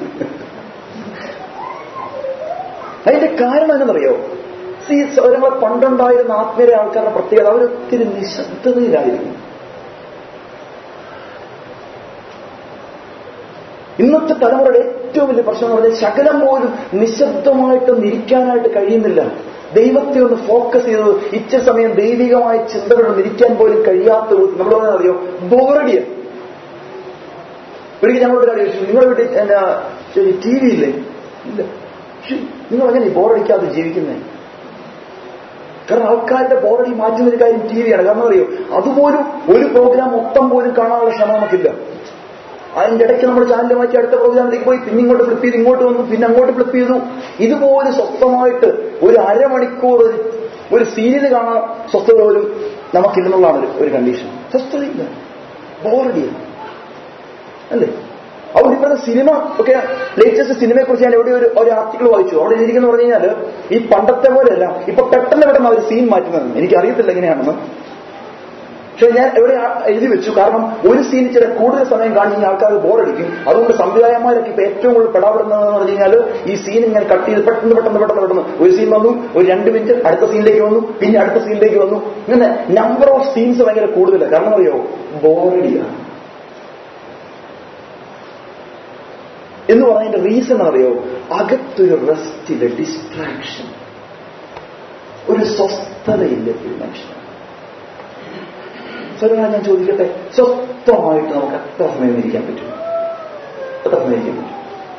അതിന്റെ കാരണം എന്നറിയോ സി നമ്മളെ പണ്ടുണ്ടായിരുന്ന ആത്മീയ ആൾക്കാരുടെ പ്രത്യേകത അവരൊത്തിരി നിശബ്ദതയിലായിരുന്നു ഇന്നത്തെ തലമുറയുടെ ഏറ്റവും വലിയ പ്രശ്നം എന്ന് പറഞ്ഞാൽ ശകലം പോലും നിശബ്ദമായിട്ടൊന്നും ഇരിക്കാനായിട്ട് കഴിയുന്നില്ല ദൈവത്തെ ഒന്ന് ഫോക്കസ് ചെയ്ത് ഇച്ച സമയം ദൈവികമായ ചിന്തകളൊന്നും ഇരിക്കാൻ പോലും കഴിയാത്ത നമ്മൾ അറിയോ ബോറടിയ ഒരിക്കൽ ഞങ്ങളോട് കാര്യം ചോദിച്ചു നിങ്ങളുടെ വീട്ടിൽ എന്നാ ടി വി ഇല്ലേ ഇല്ല ശ്ശോ, നിങ്ങൾ അങ്ങനെ ബോറടിക്കാതെ ജീവിക്കുന്നേ കാരണം ആൾക്കാരുടെ ബോറടി മാറ്റുന്ന ഒരു കാര്യം ടി വിയാണ് കാരണം അറിയോ അതുപോലും ഒരു പ്രോഗ്രാം മൊത്തം പോലും കാണാനുള്ള ക്ഷമ നമുക്കില്ല അതിന്റെ ഇടയ്ക്ക് നമ്മൾ ചാനൽ മാറ്റി അടുത്ത പ്രോഗ്രാമിലേക്ക് പോയി പിന്നെ ഇങ്ങോട്ട് ഫ്ലിപ്പ് ചെയ്ത് ഇങ്ങോട്ട് വന്നു പിന്നെ അങ്ങോട്ട് ഫ്ലിപ്പ് ചെയ്തു ഇതുപോലെ സ്വസ്ഥമായിട്ട് ഒരു അരമണിക്കൂർ ഒരു ഒരു സീരിയൽ കാണാൻ സ്വസ്ഥത പോലും നമുക്കില്ലെന്നുള്ളതാണ് ഒരു- ഒരു കണ്ടീഷൻ സ്വസ്ഥതയില്ല ബോറടിയാണ് അല്ലേ അതുകൊണ്ട് ഇപ്പോഴത്തെ സിനിമ ഒക്കെ ലേറ്റസ്റ്റ് സിനിമയെ കുറിച്ച് ഞാൻ എവിടെ ഒരു ഒരു ആർട്ടിക്കിൾ വായിച്ചു അവിടെ ഇരിക്കുന്നു പറഞ്ഞു കഴിഞ്ഞാൽ ഈ പണ്ടത്തെ പോലെയല്ല ഇപ്പൊ പെട്ടെന്ന് പെട്ടെന്ന് അവർ സീൻ മാറ്റുന്നതെന്ന് എനിക്ക് അറിയത്തില്ല എങ്ങനെയാണെന്ന് പക്ഷെ ഞാൻ എവിടെ ആ- എഴുതി വെച്ചു കാരണം ഒരു സീൻ ചില കൂടുതൽ സമയം കാണിച്ച് കഴിഞ്ഞാൽ ആൾക്കാർ ബോറടിക്കും അതുകൊണ്ട് സംവിധായകന്മാരൊക്കെ ഇപ്പൊ ഏറ്റവും കൂടുതൽ പെടാപ്പെടുന്നതെന്ന് പറഞ്ഞു കഴിഞ്ഞാൽ ഈ സീൻ ഇങ്ങനെ കട്ട് ചെയ്ത് പെട്ടെന്ന് പെട്ടെന്ന് പെട്ടെന്ന് പെട്ടെന്ന് ഒരു സീൻ വന്നു ഒരു രണ്ട് മിനിറ്റ് അടുത്ത സീനിലേക്ക് വന്നു പിന്നെ അടുത്ത സീനിലേക്ക് വന്നു ഇങ്ങനെ നമ്പർ ഓഫ് സീൻസ് ഭയങ്കര കൂടുതലാണ് കാരണം അറിയോ ബോറടിയാണ് എന്ന് പറയുന്നതിന്റെ റീസൺ അറിയോ അകത്തൊരു റെസ്റ്റില്ല ഡിസ്ട്രാക്ഷൻ ഒരു സ്വസ്ഥതയില്ല ഒരു മനുഷ്യൻ സ്വരം ഞാൻ ചോദിക്കട്ടെ സ്വസ്ഥമായിട്ട് നമുക്ക് എത്ര സമയം ഇരിക്കാൻ പറ്റും എത്ര സമയം ഇരിക്കാൻ പറ്റും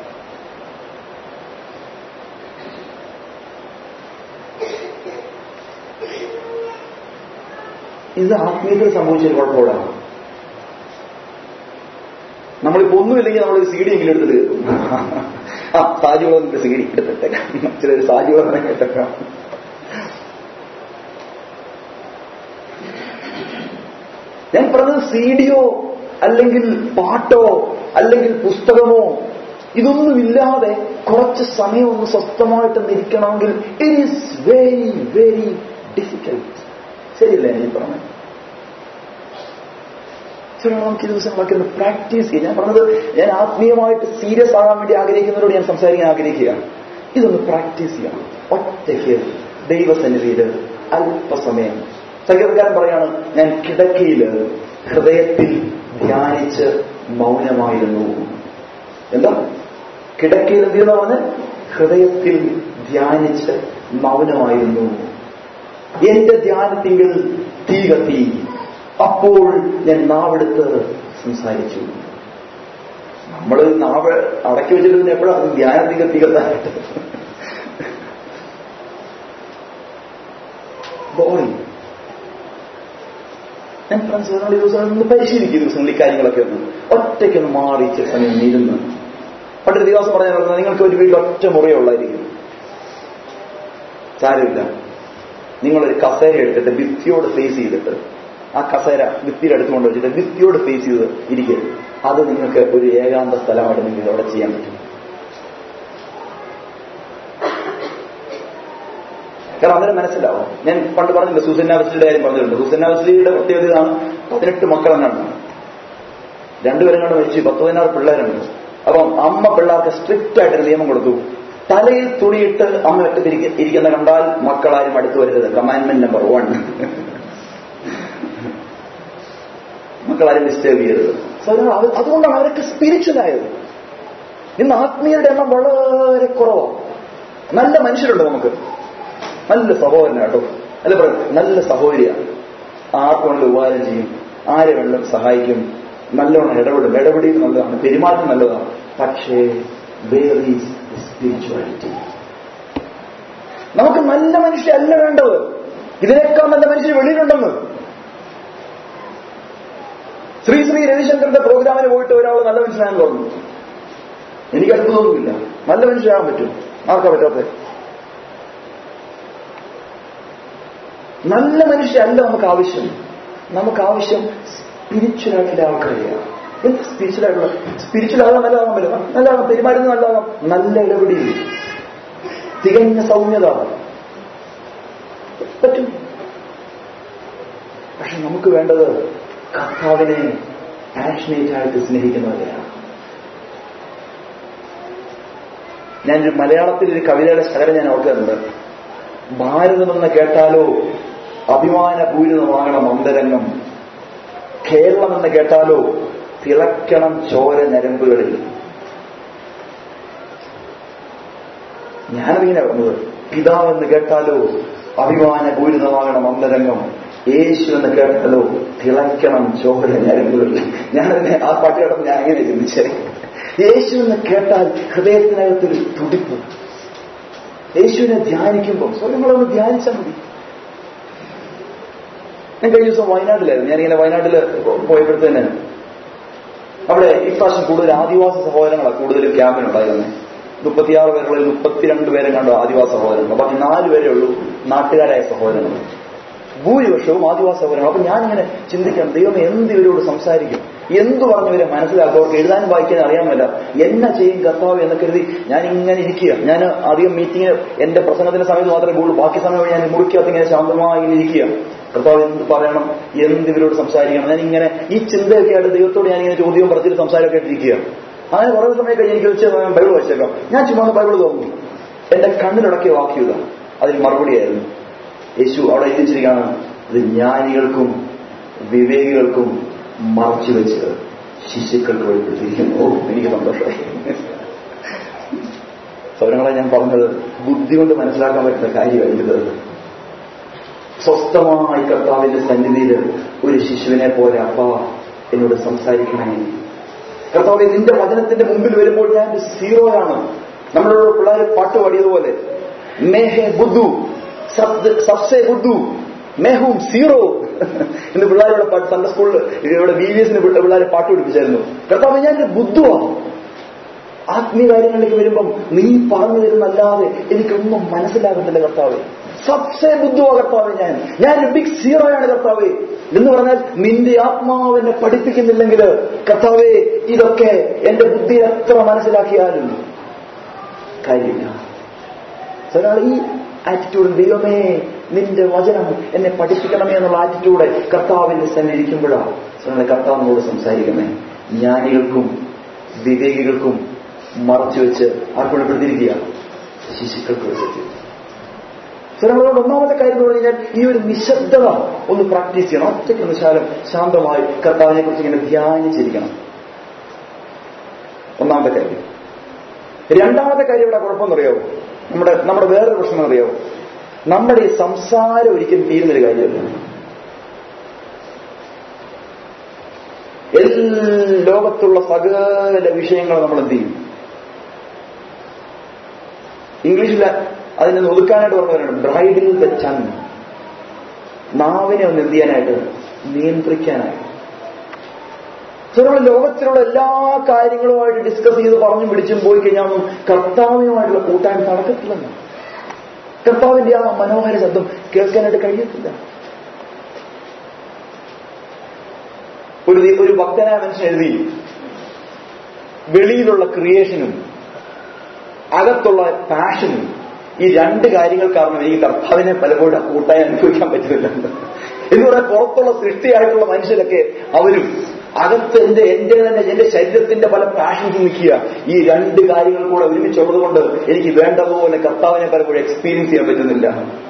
ഇത് ആത്മീയത്തിൽ സംഭവിച്ചൊരു കുഴപ്പമാണ് നമ്മളിപ്പോ ഒന്നുമില്ലെങ്കിൽ നമ്മളൊരു സി ഡി എങ്കിലും എടുത്തിട്ട് കേൾക്കും ആ സാജിവളം സി ഡി എടുത്തിട്ടേക്കാം ചിലർ സാജിവളം കേട്ടേക്കാം ഞാൻ പറഞ്ഞത് സി ഡിയോ അല്ലെങ്കിൽ പാട്ടോ അല്ലെങ്കിൽ പുസ്തകമോ ഇതൊന്നുമില്ലാതെ കുറച്ച് സമയം ഒന്ന് സ്വസ്ഥമായിട്ട് നിൽക്കണമെങ്കിൽ it is very very difficult ശരിയല്ലേ ഞാൻ പറഞ്ഞത് ചില നമുക്ക് ഈ ദിവസങ്ങളൊക്കെ ഒന്ന് പ്രാക്ടീസ് ചെയ്യാം ഞാൻ പറഞ്ഞത് ഞാൻ ആത്മീയമായിട്ട് സീരിയസ് ആകാൻ വേണ്ടി ആഗ്രഹിക്കുന്നവരോട് ഞാൻ സംസാരിക്കാൻ ആഗ്രഹിക്കുകയാണ് ഇതൊന്ന് പ്രാക്ടീസ് ചെയ്യണം ഒറ്റയ്ക്ക് ദൈവസന്നിധിയിൽ അല്പസമയം സംഗീതക്കാരൻ പറയാണ് ഞാൻ കിടക്കയില് ഹൃദയത്തിൽ ധ്യാനിച്ച് മൗനമായിരുന്നു എന്താ കിടക്കയിൽ എന്തെന്ന് പറഞ്ഞ് ഹൃദയത്തിൽ ധ്യാനിച്ച് മൗനമായിരുന്നു എന്റെ ധ്യാനത്തിങ്കിൽ തീ കത്തി അപ്പോൾ ഞാൻ നാവെടുത്ത് സംസാരിച്ചു നമ്മൾ നാവ് അടക്കി വെച്ചിട്ട് പിന്നെ എപ്പോഴാണ് ധ്യാനത്തിൽ കത്തി കത്താനായിട്ട് ബോറിംഗ് ഞാൻ ഫ്രണ്ട്സ് ഈ ദിവസം ഒന്ന് പരിശീലിക്കും ഈ ദിവസങ്ങൾ ഈ കാര്യങ്ങളൊക്കെ ഒന്ന് ഒറ്റയ്ക്കൊന്ന് മാറി ഇച്ചിരി സമയം ഇരുന്ന് പണ്ടൊരു ദിവസം പറഞ്ഞാൽ നിങ്ങൾക്ക് ഒരു വീട്ടിൽ ഒറ്റ മുറിയുള്ളായിരിക്കും സാരമില്ല നിങ്ങളൊരു കസേര എടുത്തിട്ട് ഭിത്തിയോട് ഫേസ് ചെയ്തിട്ട് ആ കസേര ഭിത്തിയുടെ അടുത്ത് കൊണ്ട് വെച്ചിട്ട് ഭിത്തിയോട് ഫേസ് ചെയ്ത് ഇരിക്കുക അത് നിങ്ങൾക്ക് ഒരു ഏകാന്ത സ്ഥലമായിട്ട് നിങ്ങൾക്ക് അവിടെ ചെയ്യാൻ പറ്റും കാരണം അന്നേരം മനസ്സിലാവും ഞാൻ പണ്ട് പറഞ്ഞില്ല സൂസന്ന വെസ്ലിയുടെ കാര്യം പറഞ്ഞിട്ടുണ്ട് സൂസന്ന വെസ്ലിയുടെ പ്രത്യേകത ഇതാണ് പതിനെട്ട് മക്കളെന്നാണ് രണ്ടുപേരും കണ്ട് വെച്ച് പത്ത് പതിനാറ് പിള്ളേരുണ്ട് അപ്പം അമ്മ പിള്ളേർക്ക് സ്ട്രിക്റ്റ് ആയിട്ടൊരു നിയമം കൊടുത്തു തലയിൽ തുണിയിട്ട് അമ്മ ഇട്ടിരിക്ക- ഇരിക്കുന്ന കണ്ടാൽ മക്കളാരും അടുത്ത് വരരുത് കമാൻഡ്മെന്റ് നമ്പർ വൺ മക്കളാരും ഡിസ്റ്റേബ് ചെയ്യരുത് So, അതുകൊണ്ട് അത് അതുകൊണ്ടാണ് അവരൊക്കെ സ്പിരിച്വൽ ആയത് ഇന്ന് ആത്മീയരുടെ എണ്ണം വളരെ കുറവാണ് നല്ല മനുഷ്യരുണ്ട് നമുക്ക് നല്ല സഹോദരനാട്ടോ അല്ല പറയും നല്ല സഹോദരിയാണ് ആർക്ക് വേണമെങ്കിലും ഉപകാരം ചെയ്യും ആരെ വേണമെങ്കിലും സഹായിക്കും നല്ലോണം ഇടപെടും ഇടപെടിയും നല്ലതാണ് പെരുമാറ്റം നല്ലതാണ് പക്ഷേ വേർ ഈസ് സ്പിരിച്വാലിറ്റി നമുക്ക് നല്ല മനുഷ്യരല്ല വേണ്ടത് ഇതിനേക്കാൾ നല്ല മനുഷ്യർ വെളിയിലുണ്ടെന്ന് ശ്രീ ശ്രീ രവിശങ്കറിന്റെ പ്രോഗ്രാമിന് പോയിട്ട് ഒരാൾ നല്ല മനുഷ്യനാണെന്ന് തോന്നുന്നു എനിക്ക് അത്ഭുതമൊന്നുമില്ല നല്ല മനുഷ്യരാകാൻ പറ്റും ആർക്കാ പറ്റാത്തത് നല്ല മനുഷ്യരല്ല നമുക്ക് ആവശ്യം നമുക്ക് ആവശ്യം സ്പിരിച്വൽ ആയിട്ടുള്ള ആൾക്കാരെയാണ് എന്ത് സ്പിരിച്വൽ ആയിട്ടുള്ള സ്പിരിച്വൽ ആകാൻ നല്ലതാകാൻ പറ്റില്ല നല്ലതാകാം പെരുമാറുന്നത് നല്ലതാകാം നല്ല ഇടപെടി തികഞ്ഞ സൗമ്യത പറ്റും പക്ഷെ നമുക്ക് വേണ്ടത് കർത്താവിനെ പാഷനേറ്റ് ആയിട്ട് സ്നേഹിക്കുന്നവരെയാണ് ഞാനൊരു മലയാളത്തിൽ ഒരു കവിതയുടെ ശകലം ഞാൻ ഓർക്കുന്നുണ്ട് ഭാരതമെന്ന് കേട്ടാലോ അഭിമാനപൂരിതമാകണം അന്തരംഗം കേരളമെന്ന് കേട്ടാലോ തിളക്കണം ചോര ഞരമ്പുകളിൽ ഞാനതിങ്ങനെ പറഞ്ഞത് പിതാവെന്ന് കേട്ടാലോ അഭിമാനപൂരിതമാകണം അന്തരംഗം യേശു എന്ന് കേട്ടാലോ തിളക്കണം ചോര ഞരമ്പുകളിൽ ഞാനതിനെ ആ പാട്ട് കേട്ടപ്പോൾ ഞാൻ അങ്ങനെ ചിന്തിച്ചേ യേശു എന്ന് കേട്ടാൽ ഹൃദയത്തിനകത്തൊരു തുടിപ്പ് യേശുവിനെ ധ്യാനിക്കുമ്പോൾ സ്വരങ്ങളൊന്ന് ധ്യാനിച്ചാൽ മതി ഞാൻ കഴിഞ്ഞ ദിവസം വയനാട്ടിലായിരുന്നു ഞാനിങ്ങനെ വയനാട്ടിൽ പോയപ്പോഴത്തേന് അവിടെ ഇപ്രാവശ്യം കൂടുതൽ ആദിവാസി സഹോദരങ്ങളാണ് കൂടുതലും ക്യാമ്പിനുണ്ടായിരുന്നത് മുപ്പത്തിയാറ് പേരുകളിൽ മുപ്പത്തിരണ്ട് പേരെ കണ്ടു ആദിവാസി സഹോദരങ്ങൾ ബാക്കി നാല് പേരേ ഉള്ളൂ നാട്ടുകാരായ സഹോദരങ്ങൾ ഭൂരിപക്ഷവും ആദിവാസി സഹോദരങ്ങൾ അപ്പൊ ഞാനിങ്ങനെ ചിന്തിക്കണം ദൈവം എന്ത് ഇവരോട് സംസാരിക്കും എന്തു പറഞ്ഞു ഇവരെ മനസ്സിലാക്കും അവർക്ക് എഴുതാനും വായിക്കാൻ അറിയാമല്ല എന്നെ ചെയ്യും കർത്താവ് എന്ന് കരുതി ഞാൻ ഇങ്ങനെ ഇരിക്കുക ഞാൻ അധികം മീറ്റിംഗ് എന്റെ പ്രസംഗത്തിന്റെ സമയത്ത് മാത്രമേ പോകുള്ളൂ ബാക്കി സമയം ഞാൻ മുറിക്കകത്ത് ഇങ്ങനെ ശാന്തമായി ഇങ്ങനെ ഇരിക്കുക കർത്താവ് എന്ത് പറയണം എന്ത് ഇവരോട് സംസാരിക്കണം ഞാൻ ഇങ്ങനെ ഈ ചിന്തയൊക്കെ ആയിട്ട് ദൈവത്തോട് ഞാൻ ഇങ്ങനെ ചോദ്യവും പറച്ചിൽ സംസാരമൊക്കെ ആയിട്ടിരിക്കുക അങ്ങനെ കുറേ സമയം കഴിഞ്ഞ് എനിക്ക് വെച്ച് ബൈബിൾ വായിച്ചേക്കാം ഞാൻ ചുമ്മാ ഒന്ന് ബൈബിൾ തോന്നി എന്റെ കണ്ണിലുടക്കിയ വാക്യത അതിന് മറുപടിയായിരുന്നു യേശു അവിടെ എത്തിച്ചിരിക്കുകയാണ് ഇത് ജ്ഞാനികൾക്കും വിവേകികൾക്കും മറച്ചു വെച്ച് ശിശുക്കൾക്ക് വെളിപ്പെടുത്തിയിരിക്കുന്നു ഓ എനിക്ക് സന്തോഷമായി സൗരങ്ങളെ ഞാൻ പറഞ്ഞത് ബുദ്ധി കൊണ്ട് മനസ്സിലാക്കാൻ പറ്റുന്ന കാര്യമായിരുന്നത് സ്വസ്ഥമായി കർത്താവിന്റെ സന്നിധിയിൽ ഒരു ശിശുവിനെ പോലെ അപ്പ എന്നോട് സംസാരിക്കണേ കർത്താവ് നിന്റെ വചനത്തിന്റെ മുമ്പിൽ വരുമ്പോൾ ഞാൻ ഒരു സീറോയാണ് നമ്മളോട് പിള്ളേർ പാട്ട് പാടിയതുപോലെ മേഹെ ബുദ്ധു സബ്സെ ബുദ്ധു മേഹും സീറോ എന്ന് പിള്ളേരുടെ പാട്ട് സൺഡേ സ്കൂളിൽ ഇവിടെ ബി വി എസിന് പിള്ളേരെ പാട്ട് പഠിപ്പിച്ചായിരുന്നു കർത്താവ് ഞാൻ ബുദ്ധുവാണ് ആത്മീയ കാര്യങ്ങളിലേക്ക് വരുമ്പം നീ പറഞ്ഞു തരുന്നല്ലാതെ എനിക്കൊന്നും മനസ്സിലാകുന്നില്ല കർത്താവ് സബ്സെ ബുദ്ധുവാ കർത്താവ് ഞാൻ ഞാൻ ബിഗ് സീറോയാണ് കർത്താവ് എന്ന് പറഞ്ഞാൽ നിന്റെ ആത്മാവിനെ പഠിപ്പിക്കുന്നില്ലെങ്കിൽ കർത്താവെ ഇതൊക്കെ എന്റെ ബുദ്ധി എത്ര മനസ്സിലാക്കിയാലും കാര്യമില്ല ഒരാൾ ഈ ആറ്റിറ്റ്യൂഡ് ദൈവമേ നിന്റെ വചനം എന്നെ പഠിപ്പിക്കണമേ എന്നുള്ള ആറ്റിറ്റ്യൂഡ് കർത്താവിന്റെ സന്നിധി ഇരിക്കുമ്പോഴാണ് ഒരാളെ കർത്താവിനോട് സംസാരിക്കണമേ ജ്ഞാനികൾക്കും വിവേകികൾക്കും മറച്ചു വെച്ച് ആർക്ക് വെളിപ്പെടുത്തിയിരിക്കുക ശിശുക്കൾക്ക് വെച്ചിട്ട് ഒരാളോട് ഒന്നാമത്തെ കാര്യം എന്ന് പറഞ്ഞാൽ ഈ ഒരു നിശബ്ദത ഒന്ന് പ്രാക്ടീസ് ചെയ്യണം ഒറ്റയ്ക്ക് നിശാലം ശാന്തമായി കർത്താവിനെ കുറിച്ച് ഇങ്ങനെ ധ്യാനിച്ചിരിക്കണം ഒന്നാമത്തെ കാര്യം രണ്ടാമത്തെ കാര്യം ഇവിടെ കുഴപ്പമെന്നറിയാവോ നമ്മുടെ നമ്മുടെ വേറൊരു പ്രശ്നം അറിയാവോ നമ്മുടെ ഈ സംസാരം ഒരിക്കലും തീരുന്നൊരു കാര്യമല്ല എല്ലാ ലോകത്തുള്ള സകല വിഷയങ്ങളും നമ്മൾ എന്ത് ചെയ്യും ഇംഗ്ലീഷിൽ അതിനെ ഒതുക്കാനായിട്ട് പറഞ്ഞവരാണ് ബ്രൈഡിൽ ദ ചൺ നാവിനെ ഒന്ന് എന്ത് ചെയ്യാനായിട്ട് നിയന്ത്രിക്കാനായിട്ട് നമ്മൾ ലോകത്തിലുള്ള എല്ലാ കാര്യങ്ങളുമായിട്ട് ഡിസ്കസ് ചെയ്ത് പറഞ്ഞും പിടിച്ചും പോയി കഴിഞ്ഞാൽ ഒന്നും കർത്താവിനുമായിട്ടുള്ള കൂട്ടായ്മ നടക്കത്തില്ലെന്ന് കർത്താവിന്റെ ആ മനോഹര ശബ്ദം കേൾക്കാനായിട്ട് കഴിയത്തില്ല ഒരു ദി- ഒരു ഭക്തനായ മനുഷ്യൻ എഴുതി വെളിയിലുള്ള ക്രിയേഷനും അകത്തുള്ള പാഷനും ഈ രണ്ട് കാര്യങ്ങൾ കാരണം എനിക്ക് കർത്താവിനെ പലപ്പോഴും കൂട്ടായി അനുഭവിക്കാൻ പറ്റുന്നില്ല എന്ന് പറയാൻ പുറത്തുള്ള സൃഷ്ടിയായിട്ടുള്ള മനുഷ്യരൊക്കെ അവരും അകത്ത് എന്റെ എന്റെ തന്നെ എന്റെ ശരീരത്തിന്റെ പല പാഷൻസ് നിൽക്കുക ഈ രണ്ട് കാര്യങ്ങൾ കൂടെ ഒരുമിച്ചുള്ളത് കൊണ്ട് എനിക്ക് വേണ്ടതുപോലെ കർത്താവിനെ പലപ്പോഴും എക്സ്പീരിയൻസ് ചെയ്യാൻ പറ്റുന്നില്ല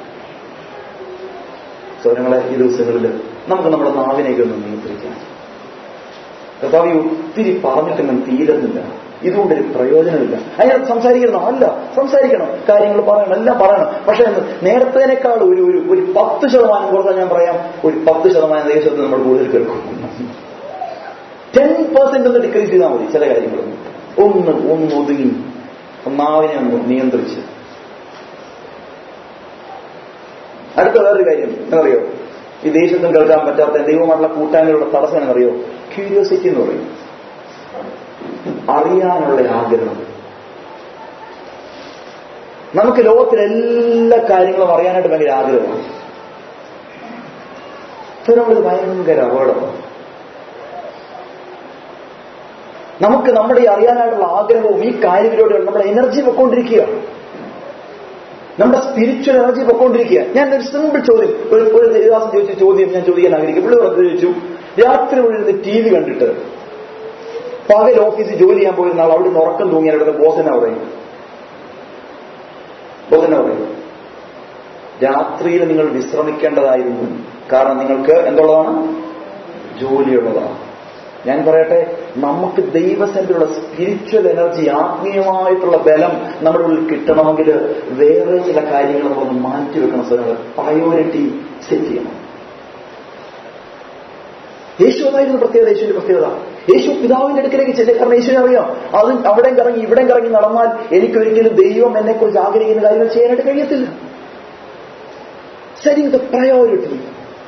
സ്വരങ്ങളെ ഈ ദിവസങ്ങളിൽ നമുക്ക് നമ്മുടെ നാവിനേക്ക് ഒന്ന് നിയന്ത്രിക്കാം കർത്താവ് ഈ ഒത്തിരി പറഞ്ഞിട്ടൊന്നും തീരുന്നില്ല ഇതുകൊണ്ടൊരു പ്രയോജനമില്ല അതിനകത്ത് സംസാരിക്കണം അല്ല സംസാരിക്കണം കാര്യങ്ങൾ പറയണം എല്ലാം പറയണം പക്ഷെ എന്ന് നേരത്തേനേക്കാൾ ഒരു ഒരു ഒരു പത്ത് ശതമാനം കുറച്ചാൽ ഞാൻ പറയാം ഒരു പത്ത് ശതമാനം ദേശത്ത് നമ്മൾ കൂടുതൽ കേൾക്കും ടെൻ പെർസെന്റ് ഒന്ന് ഡിക്രീസ് ചെയ്താൽ മതി ചില കാര്യങ്ങളൊന്നും ഒന്ന് ഒന്ന് ഒതുങ്ങി നാവിനെ ഒന്ന് നിയന്ത്രിച്ച് അടുത്ത വേറൊരു കാര്യം എന്നറിയോ ഈ ദേശത്തും കേൾക്കാൻ പറ്റാത്ത ദൈവമായിട്ടുള്ള കൂട്ടായ്മകളുടെ തടസ്സം എന്നറിയോ ക്യൂരിയോസിറ്റി എന്ന് പറയും അറിയാനുള്ള ആഗ്രഹം നമുക്ക് ലോകത്തിലെ എല്ലാ കാര്യങ്ങളും അറിയാനായിട്ട് ഭയങ്കര ആഗ്രഹമാണ് ഇപ്പൊ നമ്മളിത് ഭയങ്കര അപകടമാണ് നമുക്ക് നമ്മുടെ ഈ അറിയാനായിട്ടുള്ള ആഗ്രഹവും ഈ കാര്യത്തിലൂടെ നമ്മുടെ എനർജി പൊക്കോണ്ടിരിക്കുകയാണ് നമ്മുടെ സ്പിരിച്വൽ എനർജി പൊക്കോണ്ടിരിക്കുക ഞാൻ ഒരു സിമ്പിൾ ചോദ്യം ഒരു ഒരു ദേവദാസൻ ചോദിച്ച ചോദ്യം ഞാൻ ചോദിക്കാൻ ആഗ്രഹിക്കും പുള്ളി പറഞ്ഞു ചോദിച്ചു രാത്രി മുഴുവൻ ടി വി കണ്ടിട്ട് പകൽ ഓഫീസിൽ ജോലി ചെയ്യാൻ പോയിരുന്ന ആൾ അവിടെ നിന്ന് ഉറക്കം തൂങ്ങിയാൽ ഇവിടെ ബോസന പറയും ബോസന പറയും രാത്രിയിൽ നിങ്ങൾ വിശ്രമിക്കേണ്ടതായിരുന്നു കാരണം നിങ്ങൾക്ക് എന്തുള്ളതാണ് ജോലിയുള്ളതാണ് ഞാൻ പറയട്ടെ നമുക്ക് ദൈവസന്നിധിയുള്ള സ്പിരിച്വൽ എനർജി ആത്മീയമായിട്ടുള്ള ബലം നമ്മുടെ ഉള്ളിൽ കിട്ടണമെങ്കിൽ വേറെ ചില കാര്യങ്ങൾ നമ്മളൊന്ന് മാറ്റിവെക്കണം സ്വരങ്ങൾ പ്രയോറിറ്റി സെറ്റ് ചെയ്യണം യേശു അതായിരുന്നു പ്രത്യേകത യേശുവിന്റെ പ്രത്യേകത യേശു പിതാവിന്റെ അടുക്കലേക്ക് ചെല്ലുക കാരണം യേശുവിനെ അറിയാം അത് അവിടെയും കറങ്ങി ഇവിടെയും കറങ്ങി നടന്നാൽ എനിക്കൊരിക്കലും ദൈവം എന്നെ കുറിച്ച് ആഗ്രഹിക്കുന്ന കാര്യങ്ങൾ ചെയ്യാനായിട്ട് കഴിയത്തില്ല സെറ്റിംഗ് ദ പ്രയോറിറ്റി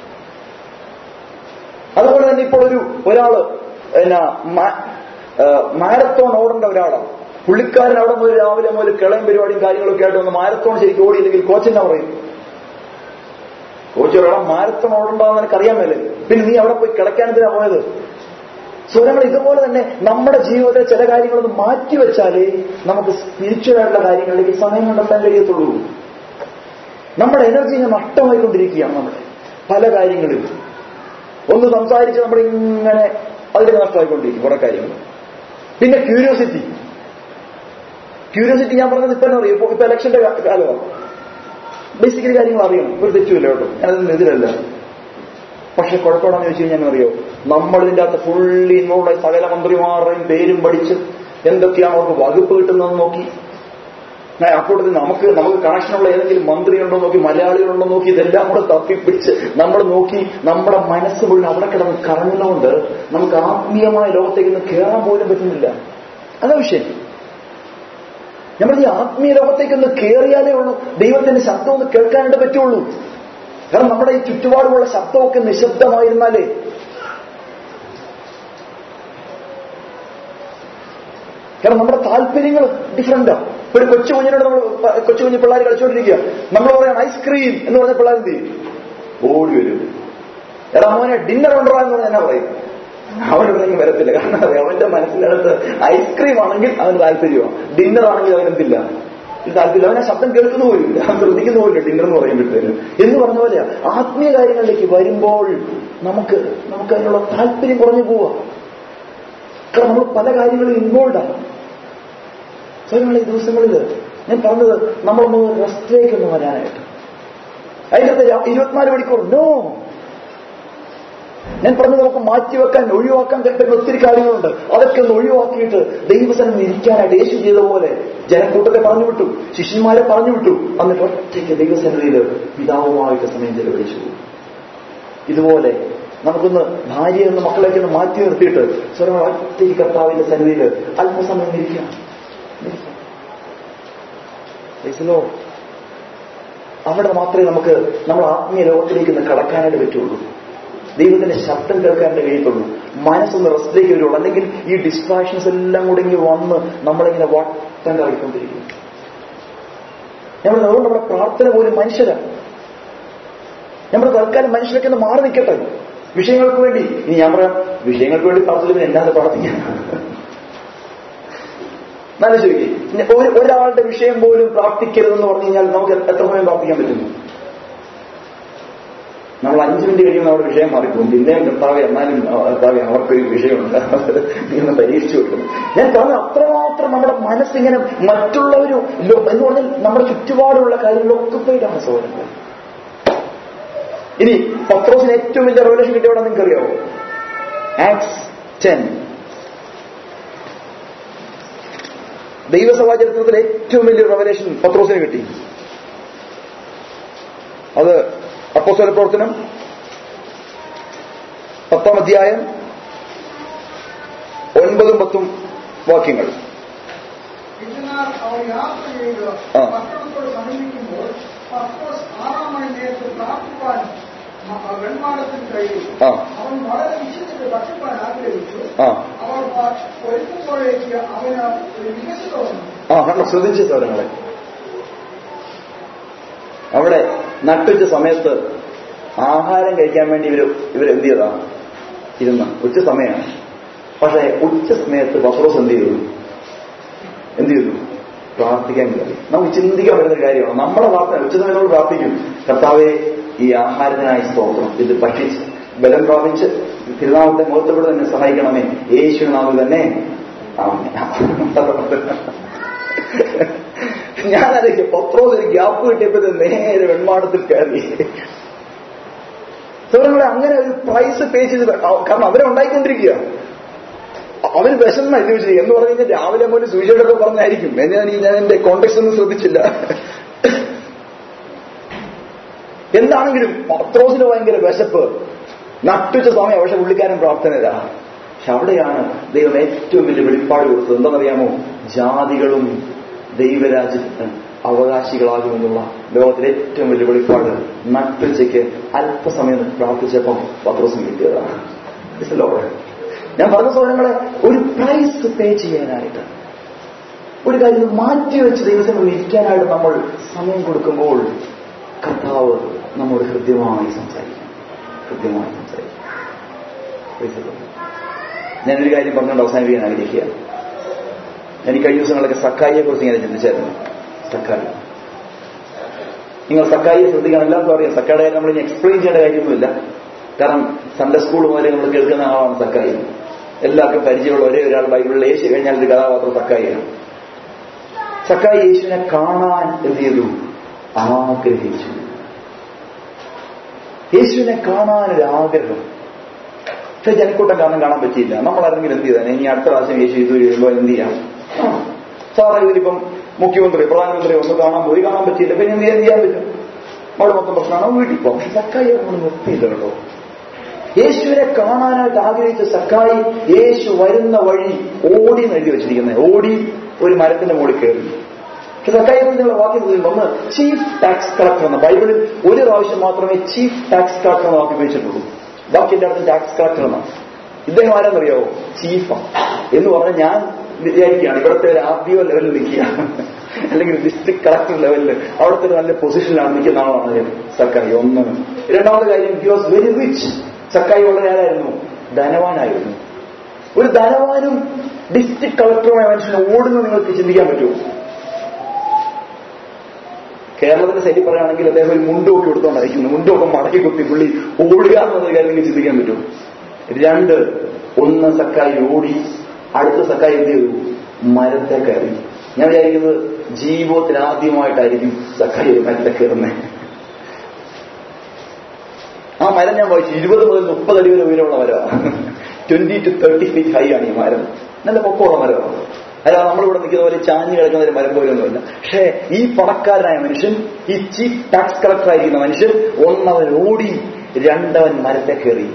അതുപോലെ തന്നെ ഇപ്പോൾ ഒരു ഒരാള് എന്നാ മാരത്തോൺ ഓടേണ്ട ഒരാളാണ് പുള്ളിക്കാരൻ അവിടെ മുതൽ രാവിലെ മുതൽ കിളയും പരിപാടിയും കാര്യങ്ങളൊക്കെ ആയിട്ട് വന്ന് മാരത്തോൺ ശരിക്കും ഓടിയില്ലെങ്കിൽ കോച്ച് എന്നാ പറയും കോച്ച് ഒരാളെ മാരത്തോൺ ഓടണ്ടെന്ന് എനിക്ക് അറിയാൻ മേലെ പിന്നെ നീ അവിടെ പോയി കിളയ്ക്കാനെന്തിനാ പോയത് സോ നമ്മൾ ഇതുപോലെ തന്നെ നമ്മുടെ ജീവിതത്തിൽ ചില കാര്യങ്ങളൊന്ന് മാറ്റിവെച്ചാലേ നമുക്ക് സ്പിരിച്വൽ ആയിട്ടുള്ള കാര്യങ്ങളിലേക്ക് സമയം കണ്ടെത്താൻ കഴിയത്തുള്ളൂ നമ്മുടെ എനർജി ഇങ്ങനെ നഷ്ടമായിക്കൊണ്ടിരിക്കുകയാണ് നമ്മുടെ പല കാര്യങ്ങളിലും ഒന്ന് സംസാരിച്ച് നമ്മൾ ഇങ്ങനെ അതിലേക്ക് നഷ്ടമായിക്കൊണ്ടിരിക്കും കുറെ കാര്യങ്ങൾ പിന്നെ ക്യൂരിയോസിറ്റി ക്യൂരിയോസിറ്റി ഞാൻ പറഞ്ഞത് ഇപ്പൊ അറിയാം ഇപ്പൊ ഇലക്ഷന്റെ കാലമാണ് ബേസിക്കലി കാര്യങ്ങൾ അറിയണം ഒരു തെറ്റുമില്ല കേട്ടോ ഞാനതൊന്നും എതിരല്ല പക്ഷെ കുഴപ്പമാണെന്ന് ചോദിച്ചു കഴിഞ്ഞാൽ അറിയോ നമ്മൾ ഇതിന്റെ അകത്ത് ഫുള്ളി ഇൻവോൾവ് ആയി സകല മന്ത്രിമാരുടെയും പേരും പഠിച്ച് എന്തൊക്കെയാണ് അവർക്ക് വകുപ്പ് കിട്ടുന്നതെന്ന് നോക്കി അപ്പോഴത്തെ നമുക്ക് നമുക്ക് കണക്ഷനുള്ള ഏതെങ്കിലും മന്ത്രിയുണ്ടോ നോക്കി മലയാളികളുണ്ടോ നോക്കി ഇതെല്ലാം കൂടെ തപ്പിപ്പിടിച്ച് നമ്മൾ നോക്കി നമ്മുടെ മനസ്സ് മുഴുവൻ അവിടെ കിടന്ന് കറങ്ങുന്നതുകൊണ്ട് നമുക്ക് ആത്മീയമായ ലോകത്തേക്ക് ഒന്ന് കയറാൻ പോലും പറ്റുന്നില്ല അതാ വിഷയം നമ്മൾ ഈ ആത്മീയ ലോകത്തേക്ക് ഒന്ന് കയറിയാലേ ഉള്ളൂ ദൈവത്തിന്റെ ശബ്ദം ഒന്ന് കേൾക്കാനായിട്ട് പറ്റുള്ളൂ കാരണം നമ്മുടെ ഈ ചുറ്റുപാടുമുള്ള ശബ്ദമൊക്കെ നിശബ്ദമായിരുന്നാലേ കാരണം നമ്മുടെ താല്പര്യങ്ങൾ ഡിഫറെന്റാ ഒരു കൊച്ചു കുഞ്ഞിനോട് നമ്മൾ കൊച്ചു കുഞ്ഞു പിള്ളേർ കളിച്ചുകൊണ്ടിരിക്കുക നമ്മൾ പറയണം ഐസ്ക്രീം എന്ന് പറഞ്ഞ പിള്ളേർ എന്ത് ചെയ്യും ഓടി വരും എടാ മോനെ ഡിന്നർ ഉണ്ടോ എന്ന് പറഞ്ഞാൽ എന്നാ പറയും അവനൊന്നും വരത്തില്ല കാരണം അറിയാം അവന്റെ മനസ്സിനകത്ത് ഐസ്ക്രീം ആണെങ്കിൽ അവന് താല്പര്യമാണ് ഡിന്നർ ആണെങ്കിൽ അവനെന്തില്ല ഇത് താല്പര്യം അവനെ ശബ്ദം കേൾക്കുന്ന പോലുമില്ല അവൻ ശ്രദ്ധിക്കുന്ന പോലും ഡിന്നർ എന്ന് പറയുമ്പോഴത്തേനും എന്ന് പറഞ്ഞ പോലെ ആത്മീയ കാര്യങ്ങളിലേക്ക് വരുമ്പോൾ നമുക്ക് നമുക്ക് അതിനുള്ള താല്പര്യം കുറഞ്ഞു പോവാ കാരണം നമ്മൾ പല കാര്യങ്ങളും ഇൻവോൾവ് ആണ് സ്വയമുള്ള ഈ ദിവസങ്ങളിൽ ഞാൻ പറഞ്ഞത് നമ്മളൊന്ന് റെസ്റ്റിലേക്ക് ഒന്ന് വരാനായിട്ട് അതിനകത്ത് ഇരുപത്തിനാല് മണിക്കൂർ നോ ഞാൻ പറഞ്ഞത് നമുക്ക് മാറ്റിവെക്കാൻ ഒഴിവാക്കാൻ പറ്റുന്ന ഒത്തിരി കാര്യങ്ങളുണ്ട് അതൊക്കെ ഒന്ന് ഒഴിവാക്കിയിട്ട് ദൈവസനം ഇരിക്കാനായിട്ട് യേശു ചെയ്ത പോലെ ജനക്കൂട്ടത്തെ പറഞ്ഞു വിട്ടു ശിഷ്യന്മാരെ പറഞ്ഞു വിട്ടു എന്നിട്ട് ഒറ്റയ്ക്ക് ദൈവസന്നിധിയിൽ പിതാവുമായിട്ട് സമയം ചെലവഴിച്ചു ഇതുപോലെ നമുക്കൊന്ന് ഭാര്യ എന്ന് മക്കളെയൊക്കെ ഒന്ന് മാറ്റി നിർത്തിയിട്ട് സ്വരം ഒറ്റയ്ക്ക് കർത്താവിന്റെ സന്നിധിയിൽ അല്പസമയം ഇരിക്കാം ഇരിക്കാം അവിടെ മാത്രമേ നമുക്ക് നമ്മൾ ആത്മീയ ലോകത്തിലേക്ക് ഒന്ന് കടക്കാനായിട്ട് പറ്റുള്ളൂ ദൈവത്തിന്റെ ശബ്ദം കേൾക്കാനായിട്ട് കഴിയത്തുള്ളൂ മനസ്സൊന്ന് റെസ്റ്റിലേക്ക് വരുള്ളൂ അല്ലെങ്കിൽ ഈ ഡിസ്ട്രാക്ഷൻസ് എല്ലാം കൂടെ ഇങ്ങനെ വന്ന് നമ്മളിങ്ങനെ വട്ടം കറങ്ങിക്കൊണ്ടിരിക്കും നമ്മൾ അതുകൊണ്ട് നമ്മുടെ പ്രാർത്ഥന പോലും മനുഷ്യരാണ് നമ്മുടെ തൽക്കാലം മനുഷ്യരൊക്കെ ഒന്ന് മാറി നിൽക്കട്ടെ വിഷയങ്ങൾക്ക് വേണ്ടി ഇനി ഞാൻ പറയാം വിഷയങ്ങൾക്ക് വേണ്ടി പ്രാർത്ഥിച്ചതിന് എന്നാണ് പ്രാർത്ഥിക്കാൻ നല്ല ചോദിക്കും ഒരു ഒരാളുടെ വിഷയം പോലും പ്രാർത്ഥിക്കരുതെന്ന് പറഞ്ഞു കഴിഞ്ഞാൽ നമുക്ക് എത്ര സമയം പ്രാർത്ഥിക്കാൻ പറ്റുന്നു നമ്മൾ അഞ്ചു മിനിറ്റ് കഴിയുമ്പോൾ നമ്മുടെ വിഷയം മാറിപ്പോകും പിന്നെയും കർത്താവ് എന്നാലും കർത്താവ് അവർക്കൊരു വിഷയമുണ്ട് എന്ന് പരീക്ഷിച്ചു വെക്കുന്നു ഞാൻ പറഞ്ഞ അത്രമാത്രം നമ്മുടെ മനസ്സിങ്ങനെ മറ്റുള്ളവരും ലോ- എന്ന് പറഞ്ഞാൽ നമ്മുടെ ചുറ്റുപാടുള്ള കാര്യങ്ങൾ ഒക്കുപ്പൈഡാണ് സഹോദരങ്ങൾ ഇനി പത്രോസിന് ഏറ്റവും വലിയ റെവലേഷൻ കിട്ടിയവിടെ നിങ്ങൾക്ക് അറിയാമോ ആക്സ് ടെൻ ദൈവസഭാ ചരിത്രത്തിൽ ഏറ്റവും വലിയ റെവലേഷൻ പത്രോസിന് കിട്ടി അത് അപ്പോസ്തല പ്രവർത്തനം പത്താം അധ്യായം ഒൻപതും പത്തും വാക്യങ്ങൾ ഇതിനാൽ അവർ യാത്ര ചെയ്ത് ആ. പട്ടണത്തോട് സമീപിക്കുമ്പോൾ പത്രോസ് ആറാം മണി നേരത്ത് പ്രാർത്ഥിപ്പാൻ മ- വെൺമാടത്തിൽ കഴിയും ആ അവൻ വളരെ വിശന്നിട്ട് ഭക്ഷിപ്പാൻ ആഗ്രഹിച്ചു ആ അവർ വ- ഒരുക്കുമ്പോഴേക്ക് അവന് ഒരു വികസിത വന്നു ആ കണ്ടോ ശ്രദ്ധിച്ച സ്വരങ്ങളെ അവിടെ നട്ടുച്ച സമയത്ത് ആഹാരം കഴിക്കാൻ വേണ്ടി ഇവര് ഇവരെന്ത് ചെയ്താ ഇരുന്ന ഉച്ച സമയമാണ് പക്ഷേ ഉച്ച സമയത്ത് പത്രോസ് എന്ത് ചെയ്തു എന്ത് ചെയ്തു പ്രാർത്ഥിക്കാൻ കയറി നമുക്ക് ചിന്തിക്കാൻ പറ്റുന്ന കാര്യമാണ് നമ്മുടെ പ്രാർത്ഥന ഉച്ച സമയം നമ്മൾ പ്രാർത്ഥിക്കും കർത്താവെ ഈ ആഹാരത്തിനായി സ്തോത്രം ഇത് ഭക്ഷിച്ച് ബലം പ്രാപിച്ച് തിരുനാമത്തെ മുഖത്തോട് തന്നെ സഹായിക്കണമേ യേശു നാമം തന്നെ ആമേൻ. ഞാനറിയിക്കും പത്രോസ് ഒരു ഗ്യാപ്പ് കിട്ടിയപ്പോ ഇത് നേരെ വെൺമാടത്തിൽ കയറി സുഹൃത്തുക്കളെ അങ്ങനെ ഒരു പ്രൈസ് പേ ചെയ്ത് അവ- കാരണം അവരെ ഉണ്ടായിക്കൊണ്ടിരിക്കുക അവന് വിശന്ന ഇത് വെച്ചത് എന്ന് പറഞ്ഞു കഴിഞ്ഞാൽ രാവിലെ മുതൽ സൂചിയോടൊക്കെ പറഞ്ഞായിരിക്കും ഞാൻ ഞാൻ എന്റെ കോണ്ടെക്സ്റ്റ് ഒന്നും ശ്രദ്ധിച്ചില്ല എന്താണെങ്കിലും പത്രോസിന് ഭയങ്കര വിശപ്പ് നട്ടുച്ച സമയം പക്ഷെ പുള്ളിക്കാരൻ പ്രാർത്ഥനയില്ല പക്ഷെ അവിടെയാണ് ദൈവം ഏറ്റവും വലിയ വെളിപ്പാട് കൊടുത്തത് എന്താണെന്നറിയാമോ ജാതികളും ദൈവരാജ്യത്തിന് അവകാശികളാകുമെന്നുള്ള ലോകത്തിലെ ഏറ്റവും വലിയ വെളിപ്പാട് നട്ടുച്ചയ്ക്ക് അല്പസമയം പ്രാർത്ഥിച്ചപ്പം പത്രോസിന് കിട്ടിയതാണ് It's the Lord. ഞാൻ പറഞ്ഞ സൗകര്യങ്ങളെ ഒരു പ്രൈസ് പേ ചെയ്യാനായിട്ട് ഒരു കാര്യം മാറ്റിവെച്ച് ദൈവത്തിന് ഇരിക്കാനായിട്ട് നമ്മൾ സമയം കൊടുക്കുമ്പോൾ കർത്താവ് നമ്മോട് ഹൃദ്യമായി സംസാരിക്കും ഹൃദ്യമായി സംസാരിക്കും Praise the Lord. ഞാനൊരു കാര്യം പറഞ്ഞുകൊണ്ട് അവസാനിപ്പിക്കാൻ ആഗ്രഹിക്കുക എനിക്ക് കഴിഞ്ഞ ദിവസങ്ങളൊക്കെ സക്കായിയെ കുറിച്ച് ഇങ്ങനെ ചിന്തിച്ചായിരുന്നു സക്കായി നിങ്ങൾ സക്കായിയെ ശ്രദ്ധിക്കാൻ എല്ലാവർക്കും അറിയാം സക്കായുടെ കാര്യം നമ്മൾ ഇനി എക്സ്പ്ലെയിൻ ചെയ്യേണ്ട കാര്യമൊന്നുമില്ല കാരണം സൺഡേ സ്കൂൾ മുതലേ നമ്മൾ കേൾക്കുന്ന ആളാണ് സക്കായി എല്ലാവർക്കും പരിചയമുള്ള ഒരേ ഒരാൾ ബൈബിളിൽ യേശു കഴിഞ്ഞാൽ ഒരു കഥാപാത്രം സക്കായിയാണ് സക്കായി യേശുവിനെ കാണാൻ എന്ത് ചെയ്തു ആഗ്രഹിച്ചു യേശുവിനെ കാണാൻ ഒരു ആഗ്രഹം പക്ഷെ ജനക്കൂട്ടം കാരണം കാണാൻ പറ്റിയില്ല നമ്മൾ ആരെങ്കിലും എന്ത് ചെയ്താൽ ഇനി അടുത്ത പ്രാവശ്യം യേശു ഇത് കഴിയുമ്പോൾ എന്ത് ചെയ്യാം ആ, സാറേ ഇതിലിപ്പം മുഖ്യമന്ത്രി പ്രധാനമന്ത്രി ഒന്ന് കാണാൻ പോയി കാണാൻ പറ്റിയില്ല പിന്നെ എന്ത് ചെയ്യാൻ ചെയ്യാൻ പറ്റും അവിടെ മൊത്തം പ്രശ്നമാണോ വീട്ടിൽ പോകും പക്ഷെ സക്കായി നമ്മൾ നിർത്തിയില്ല കേട്ടോ യേശുവിനെ കാണാനായിട്ട് ആഗ്രഹിച്ച സക്കായി യേശു വരുന്ന വഴി ഓടി എന്ന് എഴുതി വെച്ചിരിക്കുന്നത് ഓടി ഒരു മരത്തിന്റെ മുകളിൽ കയറി പക്ഷെ സക്കായി കുറിച്ചുള്ള വാക്യം പറയുമ്പോൾ ഒന്ന് ചീഫ് ടാക്സ് കളക്ടർ എന്ന ബൈബിളിൽ ഒരു പ്രാവശ്യം മാത്രമേ ചീഫ് ടാക്സ് കളക്ടർ എന്ന വാക്ക് ഉപയോഗിച്ചിട്ടുള്ളൂ ബാക്കി എല്ലായിടത്തും ടാക്സ് കളക്ടർ എന്നാണ് ഇദ്ദേഹം ആരാന്നറിയാവോ ചീഫാണ് എന്ന് പറഞ്ഞാൽ ഞാൻ വിചാരിക്കുകയാണ് ഇവിടുത്തെ ഒരു ആർ ഡി ഒ ലെവലിൽ നിൽക്കുക അല്ലെങ്കിൽ ഡിസ്ട്രിക്ട് കളക്ടർ ലെവലിൽ അവിടുത്തെ ഒരു നല്ല പൊസിഷനിലാണ് നിൽക്കുന്ന ആളാണ് സക്കായി ഒന്ന് രണ്ടാമത്തെ കാര്യം ഹി വാസ് വെരി റിച്ച് സക്കായി വളരെ ആരായിരുന്നു ധനവാനായിരുന്നു ഒരു ധനവാനും ഡിസ്ട്രിക്ട് കളക്ടറുമായ മനുഷ്യനെ ഓടുന്നത് നിങ്ങൾക്ക് ചിന്തിക്കാൻ പറ്റുമോ കേരളത്തിന്റെ ശൈലി പറയുകയാണെങ്കിൽ അദ്ദേഹം ഒരു മുണ്ടൊക്കെ എടുത്തോണ്ടായിരിക്കുന്നു മുണ്ടൊക്കെ മടക്കി കുത്തി പുള്ളി ഓടുക എന്നത് കാര്യം നിങ്ങൾക്ക് ചിന്തിക്കാൻ പറ്റും രണ്ട് ഒന്ന് സക്കായി ഓടി അടുത്ത സക്കായി എന്ത് ചെയ്തു മരത്തെ കയറി ഞാൻ വിചാരിക്കുന്നത് ജീവിതത്തിൽ ആദ്യമായിട്ടായിരിക്കും സക്കായി ഒരു മരത്തെ കയറുന്നത് ആ മരം ഞാൻ വായിച്ചു ഇരുപത് മുതൽ മുപ്പത് അടി വരെ ഉയരമുള്ള മരമാണ് twenty two thirty feet high ആണ് ഈ മരം നല്ല പൊക്കമുള്ള മരമാണ് അല്ല നമ്മളിവിടെ നിൽക്കുന്ന പോലെ ചാഞ്ഞു കിടക്കുന്ന ഒരു മരം പോലൊന്നുമില്ല പക്ഷേ ഈ പണക്കാരനായ മനുഷ്യൻ ഈ ചീഫ് ടാക്സ് കളക്ടർ ആയിരിക്കുന്ന മനുഷ്യൻ ഒന്നവൻ ഓടി രണ്ടവൻ മരത്തെ കയറി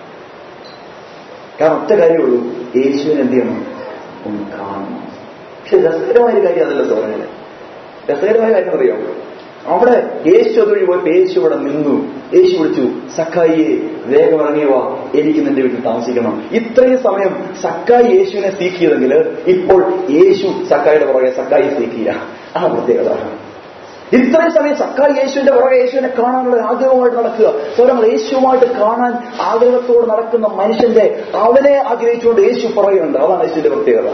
കാരണം ഒറ്റ കാര്യമുള്ളൂ യേശുവിന് എന്ത് ചെയ്യണം ഒന്ന് കാണണം പക്ഷെ രസകരമായ ഒരു കാര്യം അതല്ല സോദരങ്ങളെ രസകരമായ കാര്യം അറിയാമോ അവിടെ യേശു അതുവഴി പോയപ്പോ യേശു അവിടെ നിന്നു യേശു വിളിച്ചു സക്കായിയെ വേഗം ഇറങ്ങിയവാ എനിക്ക് നിന്റെ വീട്ടിൽ താമസിക്കണം ഇത്രയും സമയം സക്കായി യേശുവിനെ സീക്ക് ഇപ്പോൾ യേശു സക്കായിയുടെ പുറകെ സക്കായി സീക്ക് ചെയ്യുക ആ പ്രത്യേകത ഇത്രയും സമയം സക്കായി യേശുവിന്റെ പുറകെ യേശുവിനെ കാണാനുള്ള ഒരു ആഗ്രഹമായിട്ട് നടക്കുക സ്വരങ്ങൾ യേശുവുമായിട്ട് കാണാൻ ആഗ്രഹത്തോട് നടക്കുന്ന മനുഷ്യന്റെ അവനെ ആഗ്രഹിച്ചുകൊണ്ട് യേശു പുറകെയുണ്ട് അതാണ് യേശുവിന്റെ പ്രത്യേകത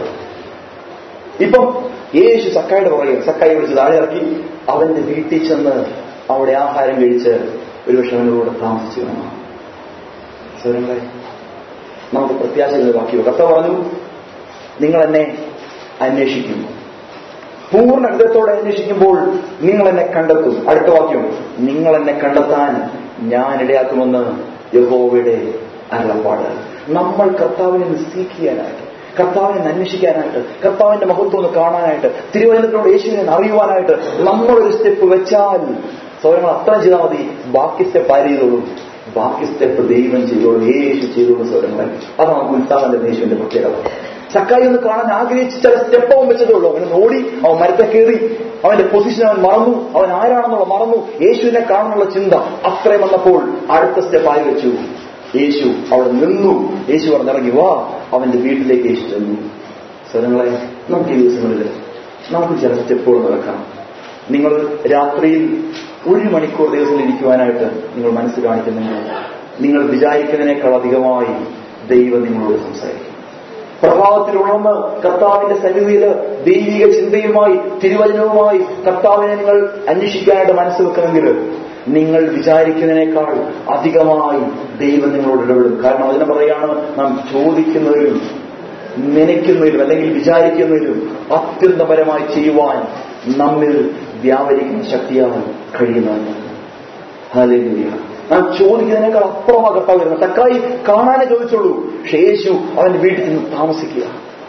ഇപ്പം യേശു സക്കായുടെ പുറകെ സക്കായി വിളിച്ച് താഴെ ഇറക്കി അവന്റെ വീട്ടിൽ ചെന്ന് അവിടെ ആഹാരം കഴിച്ച് ഒരുപക്ഷെ അവനോട് താമസിച്ചു കാണാം സ്വരങ്ങളെ നമുക്ക് പ്രത്യാശ ബാക്കിയോ കത്ത പറഞ്ഞു നിങ്ങൾ എന്നെ അന്വേഷിക്കും പൂർണ്ണ ഹൃദയത്തോടെ അന്വേഷിക്കുമ്പോൾ നിങ്ങൾ എന്നെ കണ്ടെത്തും അടുത്ത വാക്യം നിങ്ങൾ എന്നെ കണ്ടെത്താൻ ഞാൻ ഇടയാക്കുമെന്ന് യഹോവയുടെ അരുളപ്പാട് നമ്മൾ കർത്താവിനെ സീക്ക് ചെയ്യാനായിട്ട് കർത്താവിനെ അന്വേഷിക്കാനായിട്ട് കർത്താവിന്റെ മഹത്വം ഒന്ന് കാണാനായിട്ട് തിരുവനന്തപുരത്തോട് യേശുവിനെ അറിയുവാനായിട്ട് നമ്മളൊരു സ്റ്റെപ്പ് വെച്ചാൽ സൗരങ്ങൾ അത്ര ചെയ്താൽ മതി ബാക്കി സ്റ്റെപ്പ് ആര് ചെയ്തോളും ബാക്കി സ്റ്റെപ്പ് ദൈവം ചെയ്തോളും യേശു ചെയ്തോളും സൗരങ്ങളെ അതാണ് ഉത്സാഹന്റെ യേശുവിന്റെ പ്രത്യേകത സക്കായി ഒന്ന് കാണാൻ ആഗ്രഹിച്ച് ചില സ്റ്റെപ്പ് അവൻ വെച്ചതുള്ളൂ അവന് ഓടി അവൻ മരത്തെ കയറി അവന്റെ പൊസിഷൻ അവൻ മറന്നു അവൻ ആരാണെന്നുള്ള മറന്നു യേശുവിനെ കാണാനുള്ള ചിന്ത അത്രയും വന്നപ്പോൾ അടുത്ത സ്റ്റെപ്പ് ആയി വെച്ചു യേശു അവിടെ നിന്നു യേശു പറഞ്ഞിറങ്ങി വാ അവന്റെ വീട്ടിലേക്ക് യേശു ചെന്നു സ്വരങ്ങളെ നമുക്ക് ഈ ദിവസങ്ങളിൽ നമുക്ക് ചില സ്റ്റെപ്പുകൾ നടക്കാം നിങ്ങൾ രാത്രിയിൽ ഒരു മണിക്കൂർ ദിവസം ഇരിക്കുവാനായിട്ട് നിങ്ങൾ മനസ്സ് കാണിക്കുന്നെങ്കിൽ നിങ്ങൾ വിചാരിക്കുന്നതിനേക്കാൾ അധികമായി ദൈവം നിങ്ങളോട് സംസാരിക്കും പ്രഭാതത്തിൽ ഉണർന്ന് കർത്താവിന്റെ സന്നിധിയിൽ ദൈവിക ചിന്തയുമായി തിരുവചനവുമായി കർത്താവിനെ നിങ്ങൾ അന്വേഷിക്കാനായിട്ട് മനസ്സ് വെക്കുമെങ്കിൽ നിങ്ങൾ വിചാരിക്കുന്നതിനേക്കാൾ അധികമായി ദൈവം നിങ്ങളോട് ഇടപെടും കാരണം അതിനെ പറയാണ് നാം ചോദിക്കുന്നതിലും നനയ്ക്കുന്നതിലും അല്ലെങ്കിൽ വിചാരിക്കുന്നതിലും അത്യന്തപരമായി ചെയ്യുവാൻ നമ്മിൽ വ്യാപരിക്കുന്ന ശക്തിയാൽ കഴിയുന്നതാണ് ഹാലേലൂയ നാം ചോദിക്കുന്നതിനേക്കാൾ അപ്പുറമാ കർത്താവ് വരുന്നത് തക്കായി കാണാനേ ചോദിച്ചുള്ളൂ പക്ഷെ യേശു അവന്റെ വീട്ടിൽ നിന്ന് താമസിക്കുക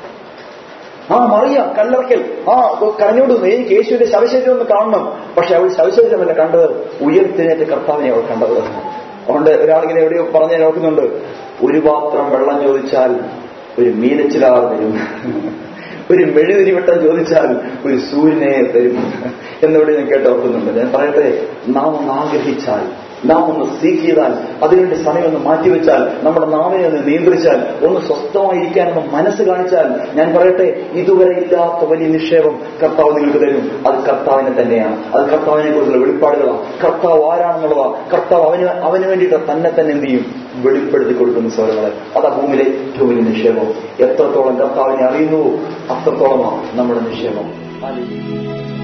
ആ മറിയ കല്ലറക്കൽ ആ കരഞ്ഞോടുന്നു എനിക്ക് യേശുവിന്റെ ശവശരീരം ഒന്ന് കാണണം പക്ഷെ അവൾ ശവശരീരമല്ല കണ്ടത് ഉയർത്തിനേറ്റ കർത്താവിനെ അവൾ കണ്ടത് അതുകൊണ്ട് ഒരാളിങ്ങനെ എവിടെയോ പറഞ്ഞ് ഞാൻ ഓർക്കുന്നുണ്ട് ഒരു പാത്രം വെള്ളം ചോദിച്ചാൽ ഒരു മീനച്ചിലാർ തരും ഒരു മെഴുതിരി വട്ടം ചോദിച്ചാൽ ഒരു സൂര്യനെ തരും എന്നിവിടെ ഞാൻ കേട്ട് ഓർക്കുന്നുണ്ട് ഞാൻ പറയട്ടെ നാം ഒന്ന് ആഗ്രഹിച്ചാൽ നാം ഒന്ന് സീക്ക് ചെയ്താൽ അതിനുവേണ്ടി സമയം ഒന്ന് മാറ്റിവെച്ചാൽ നമ്മുടെ നാവിനെ ഒന്ന് നിയന്ത്രിച്ചാൽ ഒന്ന് സ്വസ്ഥമായിരിക്കാനൊന്ന് മനസ്സ് കാണിച്ചാൽ ഞാൻ പറയട്ടെ ഇതുവരെ ഇല്ലാത്ത വലിയ നിക്ഷേപം കർത്താവ് നിങ്ങൾക്ക് തരും അത് കർത്താവിനെ തന്നെയാണ് അത് കർത്താവിനെ കുറിച്ചുള്ള വെളിപ്പാടുകളാണ് കർത്താവ് ആരാണെന്നുള്ളതാ കർത്താവ് അവന് അവന് വേണ്ടിയിട്ട് തന്നെ തന്നെ എന്ത് ചെയ്യും വെളിപ്പെടുത്തി കൊടുക്കുന്ന സ്വരങ്ങളെ അതാ ഭൂമിയിലെ ഏറ്റവും വലിയ നിക്ഷേപം എത്രത്തോളം കർത്താവിനെ അറിയുന്നുവോ അത്രത്തോളമാണ് നമ്മുടെ നിക്ഷേപം